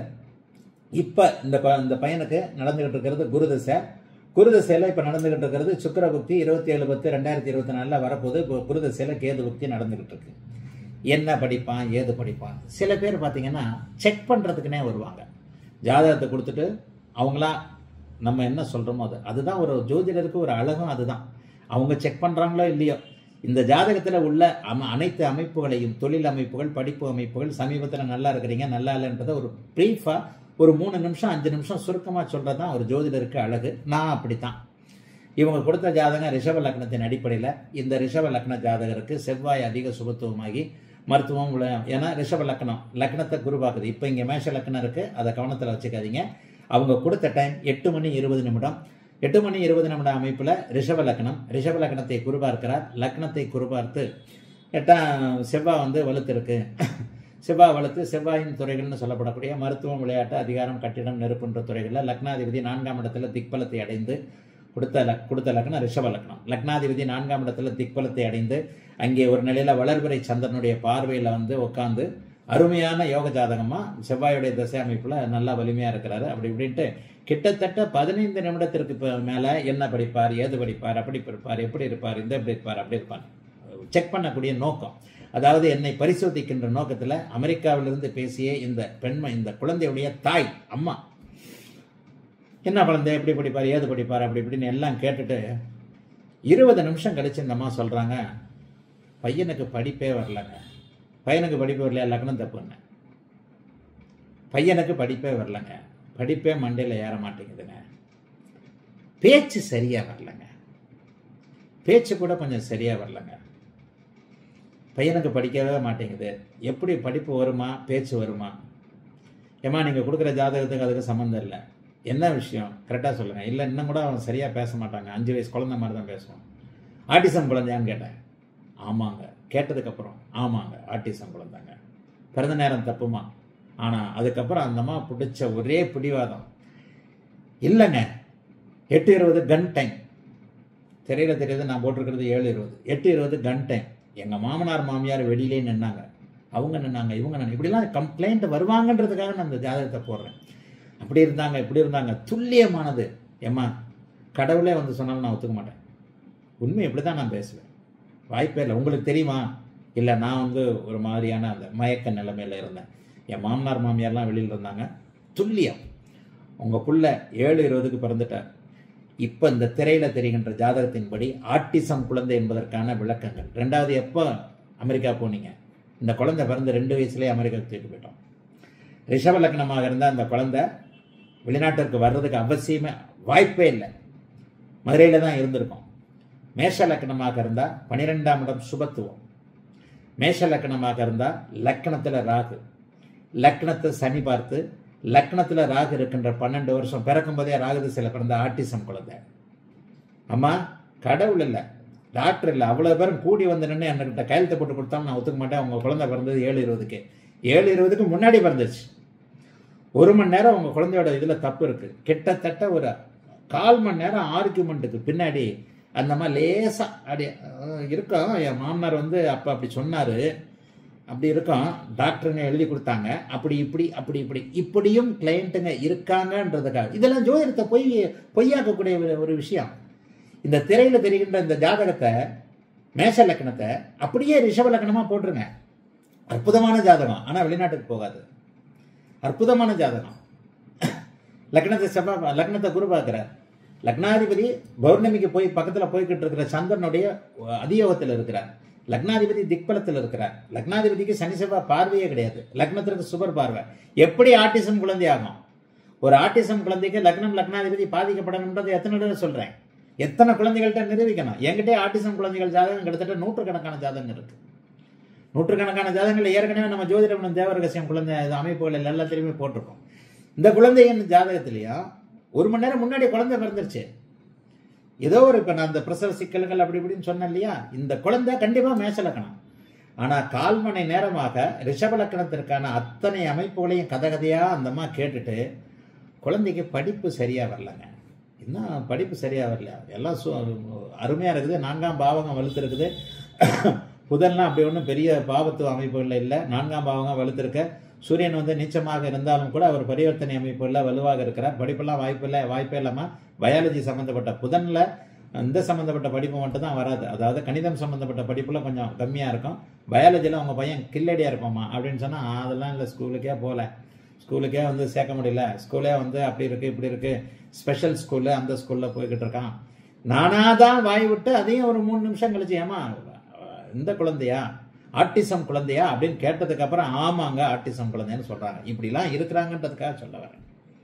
Speaker 1: இப்போ இந்த ப- இந்த பையனுக்கு நடந்துகிட்டு இருக்கிறது குரு தசை குரு தசையில் இப்போ நடந்துகிட்டு இருக்கிறது சுக்கிர புக்தி இருபத்தி ஏழு பத்து ரெண்டாயிரத்தி இருபத்தி நாலில் வரப்போது இப்போ குரு தசையில் கேது புக்தி நடந்துகிட்டு இருக்கு என்ன படிப்பான் ஏது படிப்பான் சில பேர் பார்த்தீங்கன்னா செக் பண்ணுறதுக்குனே வருவாங்க ஜாதகத்தை கொடுத்துட்டு அவங்களா நம்ம என்ன சொல்கிறோமோ அது அதுதான் ஒரு ஜோதிடருக்கு ஒரு அழகும் அதுதான் அவங்க செக் பண்ணுறாங்களோ இல்லையோ இந்த ஜாதகத்தில் உள்ள அம அனைத்து அமைப்புகளையும் தொழில் அமைப்புகள் படிப்பு அமைப்புகள் சமீபத்தில் நல்லா இருக்கிறீங்க நல்லா இல்லைன்றதை ஒரு ப்ரீஃபாக ஒரு மூணு நிமிஷம் அஞ்சு நிமிஷம் சுருக்கமாக சொல்கிறது தான் ஒரு ஜோதிடருக்கு அழகு நான் அப்படித்தான் இவங்க கொடுத்த ஜாதகம் ரிஷப லக்னத்தின் அடிப்படையில் இந்த ரிஷப லக்ன ஜாதகருக்கு செவ்வாய் அதிக சுபத்துவமாகி மருத்துவம் உள்ள ஏன்னா ரிஷப லக்னம் லக்னத்தை குரு பார்க்குது இப்போ இங்கே மேஷ லக்னம் இருக்குது அதை கவனத்தில் வச்சுக்காதீங்க அவங்க கொடுத்த டைம் எட்டு மணி இருபது நிமிடம் எட்டு மணி இருபது நிமிட அமைப்பில் ரிஷப லக்னம் ரிஷப லக்னத்தை குரு பார்க்கிறார் லக்னத்தை குரு பார்த்து எட்டாம் செவ்வாய் வந்து வலுத்திருக்கு செவ்வாய் வளர்த்து செவ்வாயின் துறைகள்னு சொல்லப்படக்கூடிய மருத்துவம் விளையாட்டு அதிகாரம் கட்டிடம் நெருப்புன்ற துறைகளில் லக்னாதிபதி நான்காம் இடத்துல திக்பலத்தை அடைந்து கொடுத்த லக் கொடுத்த லக்னம் ரிஷப லக்னம் லக்னாதிபதி நான்காம் இடத்துல திக்பலத்தை அடைந்து அங்கே ஒரு நிலையில வளர்பிறை சந்திரனுடைய பார்வையில் வந்து உட்காந்து அருமையான யோக ஜாதகமா செவ்வாயுடைய திசை அமைப்புல நல்லா வலிமையா இருக்கிறாரு அப்படி இப்படின்ட்டு கிட்டத்தட்ட பதினைந்து நிமிடத்திற்கு ப- மேல என்ன படிப்பார் ஏது படிப்பார் அப்படி படிப்பார் எப்படி இருப்பார் இந்த எப்படி இருப்பார் அப்படி இருப்பார் செக் பண்ணக்கூடிய நோக்கம் அதாவது என்னை பரிசோதிக்கின்ற நோக்கத்துல அமெரிக்காவிலிருந்து பேசிய இந்த பெண்மை இந்த குழந்தையுடைய தாய் அம்மா என்ன குழந்தை எப்படி படிப்பார் ஏது படிப்பார் அப்படி இப்படின்னு எல்லாம் கேட்டுட்டு இருபது நிமிஷம் கழிச்சு இந்த அம்மா சொல்றாங்க பையனுக்கு படிப்பே வரலங்க பையனுக்கு படிப்பு வரலையா லக்னம் தப்புங்க பையனுக்கு படிப்பே வரலங்க படிப்பே மண்டையில் ஏற மாட்டேங்குதுங்க பேச்சு சரியா வரலங்க பேச்சு கூட கொஞ்சம் சரியா வரலங்க பையனுக்கு படிக்கவே மாட்டேங்குது எப்படி படிப்பு வருமா பேச்சு வருமா ஏம்மா நீங்கள் கொடுக்குற ஜாதகத்துக்கு அதுக்கு சம்மந்தம் இல்லை என்ன விஷயம் கரெக்டாக சொல்லுங்கள் இல்லை இன்னும் கூட அவன் சரியாக பேச மாட்டாங்க அஞ்சு வயசு குழந்தை மாதிரி தான் பேசுவான் ஆட்டிசம் குழந்தையான்னு கேட்டேன் ஆமாங்க கேட்டதுக்கப்புறம் ஆமாங்க ஆட்டிசம் குழந்தைங்க பிறந்த நேரம் தப்புமா ஆனால் அதுக்கப்புறம் அந்த அம்மா பிடிச்ச ஒரே பிடிவாதம் இல்லைங்க எட்டு இருபது கன் டைம் திரையில தெரியுது நான் போட்டிருக்கிறது ஏழு இருபது எட்டு இருபது கன் டைம் எங்கள் மாமனார் மாமியார் வெளியிலே நின்னாங்க அவங்க நின்னாங்க இவங்க நின்னாங்க இப்படிலாம் கம்ப்ளைண்ட் வருவாங்கன்றதுக்காக நான் அந்த ஜாதகத்தை போடுறேன் அப்படி இருந்தாங்க இப்படி இருந்தாங்க துல்லியமானது ஏம்மா கடவுளே வந்து சொன்னாலும் நான் ஒத்துக்க மாட்டேன் உண்மை இப்படி தான் நான் பேசுவேன் வாய்ப்பே இல்லை உங்களுக்கு தெரியுமா இல்லை நான் வந்து ஒரு மாதிரியான அந்த மயக்க நிலைமையில் இருந்தேன் என் மாமனார் மாமியார்லாம் வெளியில் இருந்தாங்க துல்லியம் உங்கள் புள்ள ஏழு இருபதுக்கு பிறந்துட்டார் இப்போ இந்த திரையில் தெரிகின்ற ஜாதகத்தின்படி ஆட்டிசம் குழந்தை என்பதற்கான விளக்கங்கள் ரெண்டாவது எப்போ அமெரிக்கா போனீங்க இந்த குழந்தை பிறந்து ரெண்டு வயசுலேயே அமெரிக்காவுக்கு தூக்கிட்டு போயிட்டோம் ரிஷப லக்னமாக இருந்தால் அந்த குழந்தை வெளிநாட்டிற்கு வர்றதுக்கு அவசியமே வாய்ப்பே இல்லை மதுரையில் தான் இருந்திருக்கும் மேஷ லக்னமாக இருந்தால் பனிரெண்டாம் இடம் சுபத்துவம் மேஷ லக்னமாக இருந்தால் லக்னத்தில் ராகு லக்னத்தை சனி பார்த்து லக்னத்தில் ராகு இருக்கின்ற பன்னெண்டு வருஷம் பிறக்கும் போதே ராகு திசையில் பிறந்த ஆட்டிசம் குழந்தை அம்மா கடவுள் இல்லை டாக்டர் இல்லை அவ்வளோ பேரும் கூடி வந்து நின்று என்கிட்ட கையெழுத்து போட்டு கொடுத்தாலும் நான் ஒத்துக்க மாட்டேன் உங்கள் குழந்தை பிறந்தது ஏழு இருபதுக்கு ஏழு இருபதுக்கு முன்னாடி பிறந்துச்சு ஒரு மணி நேரம் உங்கள் குழந்தையோட இதில் தப்பு இருக்குது கிட்டத்தட்ட ஒரு கால் மணி நேரம் ஆர்குமெண்ட்டுக்கு பின்னாடி அந்த மாதிரி லேசாக அப்படி அஹ், இருக்கும் என் மாமனார் வந்து அப்போ அப்படி சொன்னார் அப்படி இருக்கும் டாக்டருங்க எழுதி கொடுத்தாங்க அப்படி இப்படி அப்படி இப்படி இப்படியும் கிளைண்ட்டுங்க இருக்காங்கன்றதுக்காக இதெல்லாம் ஜோதிடத்தை பொய் பொய்யாக்கக்கூடிய ஒரு- ஒரு விஷயம் இந்த திரையில் தெரிகின்ற இந்த ஜாதகத்தை மேஷ லக்னத்தை அப்படியே ரிஷப லக்னமாக போட்டுருங்க அற்புதமான ஜாதகம் ஆனால் வெளிநாட்டுக்கு போகாது அற்புதமான ஜாதகம் லக்னத்தை செவ்வாய் லக்னத்தை குரு பார்க்கிறார் லக்னாதிபதி பௌர்ணமிக்கு போய் பக்கத்தில் போய்கிட்டு இருக்கிற சந்திரனுடைய அதியோகத்தில் இருக்கிறார் லக்னாதிபதி திக்பலத்தில் இருக்கிறார் லக்னாதிபதிக்கு சனி செவ்வாய் பார்வையே கிடையாது லக்னத்திற்கு சுபர் பார்வை எப்படி ஆட்டிசம் குழந்தை ஆகும் ஒரு ஆட்டிசம் குழந்தைக்கு லக்னம் லக்னாதிபதி பாதிக்கப்படணுன்றது எத்தனை தடவை சொல்றேன் எத்தனை குழந்தைகள்கிட்ட நிரூபிக்கணும் என்கிட்டே ஆட்டிசம் குழந்தைகள் ஜாதகம் கிட்டத்தட்ட நூற்றுக்கணக்கான ஜாதகம் இருக்கு நூற்றுக்கணக்கான ஜாதகங்கள் ஏற்கனவே நம்ம ஜோதிடம் தேவரகசியம் குழந்தை இது அமைப்புகள் எல்லாத்திலையுமே போட்டிருக்கோம் இந்த குழந்தையின் ஜாதகத்திலையும் ஒரு மணி நேரம் முன்னாடி குழந்தை பிறந்துருச்சு ஏதோ ஒரு இப்போ நான் அந்த பிரசவ சிக்கல்கள் அப்படி இப்படின்னு சொன்னேன் இல்லையா இந்த குழந்தை கண்டிப்பாக மேச லக்கணம் ஆனால் கால் மணி நேரமாக ரிஷப லக்கணத்திற்கான அத்தனை அமைப்புகளையும் கதை கதையாக அந்த அம்மா கேட்டுட்டு குழந்தைக்கு படிப்பு சரியாக வரலங்க இன்னும் படிப்பு சரியாக வரல எல்லாம் சு அருமையாக இருக்குது நான்காம் பாவகம் வலுத்திருக்குது புதன்லாம் அப்படி ஒன்றும் பெரிய பாவத்துவ அமைப்புகளில் இல்லை நான்காம் பாவகம் வலுத்திருக்க சூரியன் வந்து நீச்சமாக இருந்தாலும் கூட அவர் பரிவர்த்தனை அமைப்புகளில் வலுவாக இருக்கிறார் படிப்பெல்லாம் வாய்ப்பில்லை வாய்ப்பே இல்லாமல் பயாலஜி சம்மந்தப்பட்ட புதனில் இந்த சம்மந்தப்பட்ட படிப்பு மட்டும் தான் வராது அதாவது கணிதம் சம்மந்தப்பட்ட படிப்புல கொஞ்சம் கம்மியாக இருக்கும் பயாலஜியில் உங்கள் பையன் கில்லடியாக இருப்பாம்மா அப்படின்னு சொன்னால் அதெல்லாம் இல்லை ஸ்கூலுக்கே போகல ஸ்கூலுக்கே வந்து சேர்க்க முடியல ஸ்கூலே வந்து அப்படி இருக்குது இப்படி இருக்குது ஸ்பெஷல் ஸ்கூலு அந்த ஸ்கூலில் போய்கிட்டு இருக்கான் நானாக தான் வாய் விட்டு அதையும் ஒரு மூணு நிமிஷம் கழிச்சு ஏமா இந்த குழந்தையா ஆட்டிசம் குழந்தையா அப்படின்னு கேட்டதுக்கு அப்புறம் ஆமாங்க ஆட்டிசம் குழந்தைன்னு சொல்றாங்க இப்படிலாம் இருக்கிறாங்கன்றதுக்காக சொல்ல வரேன்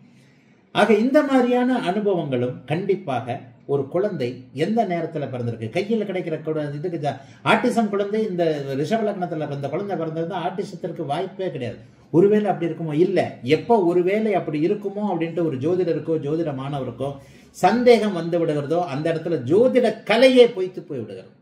Speaker 1: ஆக இந்த மாதிரியான அனுபவங்களும் கண்டிப்பாக ஒரு குழந்தை எந்த நேரத்தில் பிறந்திருக்கு கையில் கிடைக்கிற குழ- இதுக்கு ஜா- ஆட்டிசம் குழந்தை இந்த ரிஷப லக்னத்தில் பிறந்த குழந்தை பிறந்திருந்தா ஆட்டிசத்திற்கு வாய்ப்பே கிடையாது ஒருவேளை அப்படி இருக்குமோ இல்லை எப்போ ஒருவேளை அப்படி இருக்குமோ அப்படின்ட்டு ஒரு ஜோதிடருக்கோ ஜோதிட மாணவருக்கோ சந்தேகம் வந்து விடுகிறதோ அந்த இடத்துல ஜோதிட கலையே பொய்த்து போய் விடுகிறது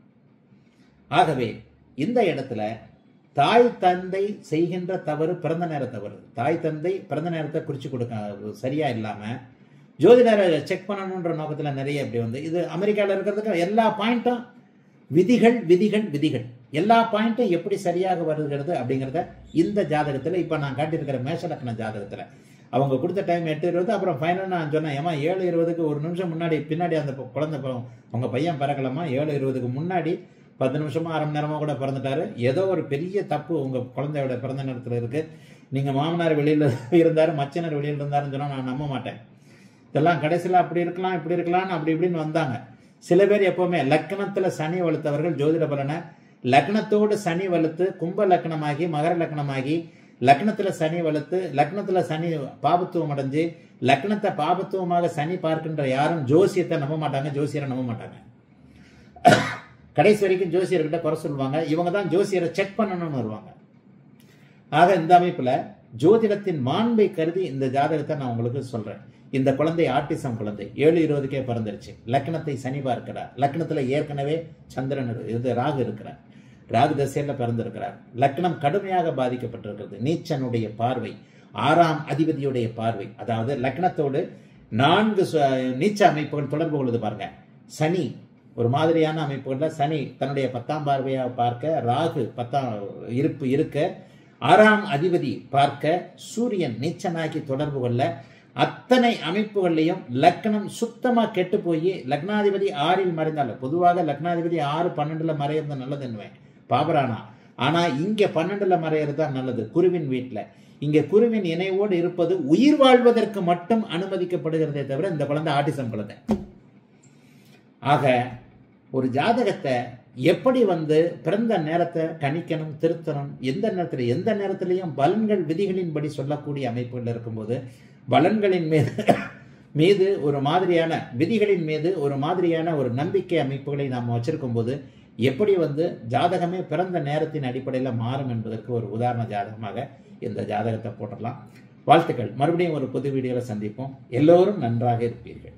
Speaker 1: ஆகவே இந்த இடத்துல தாய் தந்தை செய்கின்ற தவறு பிறந்த நேர தவறு தாய் தந்தை பிறந்த நேரத்தை குறிச்சு கொடுக்க சரியா இல்லாம ஜோதிடரை செக் பண்ணணுன்ற நோக்கத்துல நிறைய இப்படி வந்து இது அமெரிக்காவில் இருக்கிறதுக்கு எல்லா பாயிண்ட்டும் விதிகள் விதிகள் விதிகள் எல்லா பாயிண்ட்டும் எப்படி சரியாக வருகிறது அப்படிங்கிறத இந்த ஜாதகத்துல இப்ப நான் காட்டியிருக்கிற மேஷலக்கண ஜாதகத்துல அவங்க கொடுத்த டைம் எட்டு இருபது அப்புறம் ஃபைனல் நான் சொன்னேன் ஏமா ஏழு இருபதுக்கு ஒரு நிமிஷம் முன்னாடி பின்னாடி அந்த பொ- குழந்தை பிற- உங்க பையன் பிறக்கலாமா ஏழு இருபதுக்கு முன்னாடி பத்து நிமிஷமா அரை மணி நேரமா கூட பிறந்துட்டாரு ஏதோ ஒரு பெரிய தப்பு உங்க குழந்தையோட பிறந்த நேரத்துல இருக்கு நீங்க மாமனார் வெளியில இருந்தாரு மச்சனர் வெளியில இருந்தாருன்னு சொன்னா நான் நம்ப மாட்டேன் இதெல்லாம் கடைசியில் அப்படி இருக்கலாம் இப்படி இருக்கலாம்னு அப்படி இப்படின்னு வந்தாங்க சில பேர் எப்பவுமே லக்னத்துல சனி வலுத்தவர்கள் ஜோதிட பலனை லக்னத்தோடு சனி வலுத்து கும்ப லக்னமாகி மகர லக்னமாகி லக்னத்துல சனி வலுத்து லக்னத்துல சனி பாபத்துவம் அடைஞ்சு லக்னத்தை பாபத்துவமாக சனி பார்க்கின்ற யாரும் ஜோசியத்தை நம்ப மாட்டாங்க ஜோசியரை நம்ப மாட்டாங்க கடைசி வரைக்கும் ஜோசியர்கிட்ட குறை சொல்லுவாங்க இவங்க தான் ஜோசியரை செக் பண்ணணும்னு வருவாங்க ஆக இந்த அமைப்புல ஜோதிடத்தின் மாண்பை கருதி இந்த ஜாதகத்தை நான் உங்களுக்கு சொல்றேன் இந்த குழந்தை ஆட்டிசம் குழந்தை ஏழு இருபதுக்கே பிறந்துருச்சு லக்னத்தை சனி பார்க்கிறார் லக்னத்துல ஏற்கனவே சந்திரன் இரு- இது ராகு இருக்கிறார் ராகு தசையில பிறந்திருக்கிறார் லக்னம் கடுமையாக பாதிக்கப்பட்டிருக்கிறது நீச்சனுடைய பார்வை ஆறாம் அதிபதியுடைய பார்வை அதாவது லக்னத்தோடு நான்கு சு- நீச்ச அமைப்புகள் தொடர்பு கொள்ளுது பாருங்க சனி ஒரு மாதிரியான அமைப்புகளில் சனி தன்னுடைய பத்தாம் பார்வையாக பார்க்க ராகு பத்தாம் இருப்பு இருக்க ஆறாம் அதிபதி பார்க்க சூரியன் நீச்சனாகி தொடர்பு கொள்ள அத்தனை அமைப்புகள்லையும் லக்னம் சுத்தமா கெட்டு போய் லக்னாதிபதி ஆறில் மறைந்தால பொதுவாக லக்னாதிபதி ஆறு பன்னெண்டுல மறையிறது நல்லது என்னவேன் பாபரானா ஆனா இங்க பன்னெண்டுல மறையிறது தான் நல்லது குருவின் வீட்டுல இங்க குருவின் இணைவோடு இருப்பது உயிர் வாழ்வதற்கு மட்டும் அனுமதிக்கப்படுகிறதே தவிர இந்த குழந்தை ஆட்டிசம் குழந்தை ஆக ஒரு ஜாதகத்தை எப்படி வந்து பிறந்த நேரத்தை கணிக்கணும் திருத்தணும் எந்த நேரத்தில் எந்த நேரத்திலையும் பலன்கள் விதிகளின்படி சொல்லக்கூடிய அமைப்புகள் இருக்கும்போது பலன்களின் மீது மீது ஒரு மாதிரியான விதிகளின் மீது ஒரு மாதிரியான ஒரு நம்பிக்கை அமைப்புகளை நாம் வச்சிருக்கும் போது எப்படி வந்து ஜாதகமே பிறந்த நேரத்தின் அடிப்படையில் மாறும் என்பதற்கு ஒரு உதாரண ஜாதகமாக இந்த ஜாதகத்தை போட்டுடலாம் வாழ்த்துக்கள் மறுபடியும் ஒரு புது வீடியோவில் சந்திப்போம் எல்லோரும் நன்றாக இருப்பீர்கள்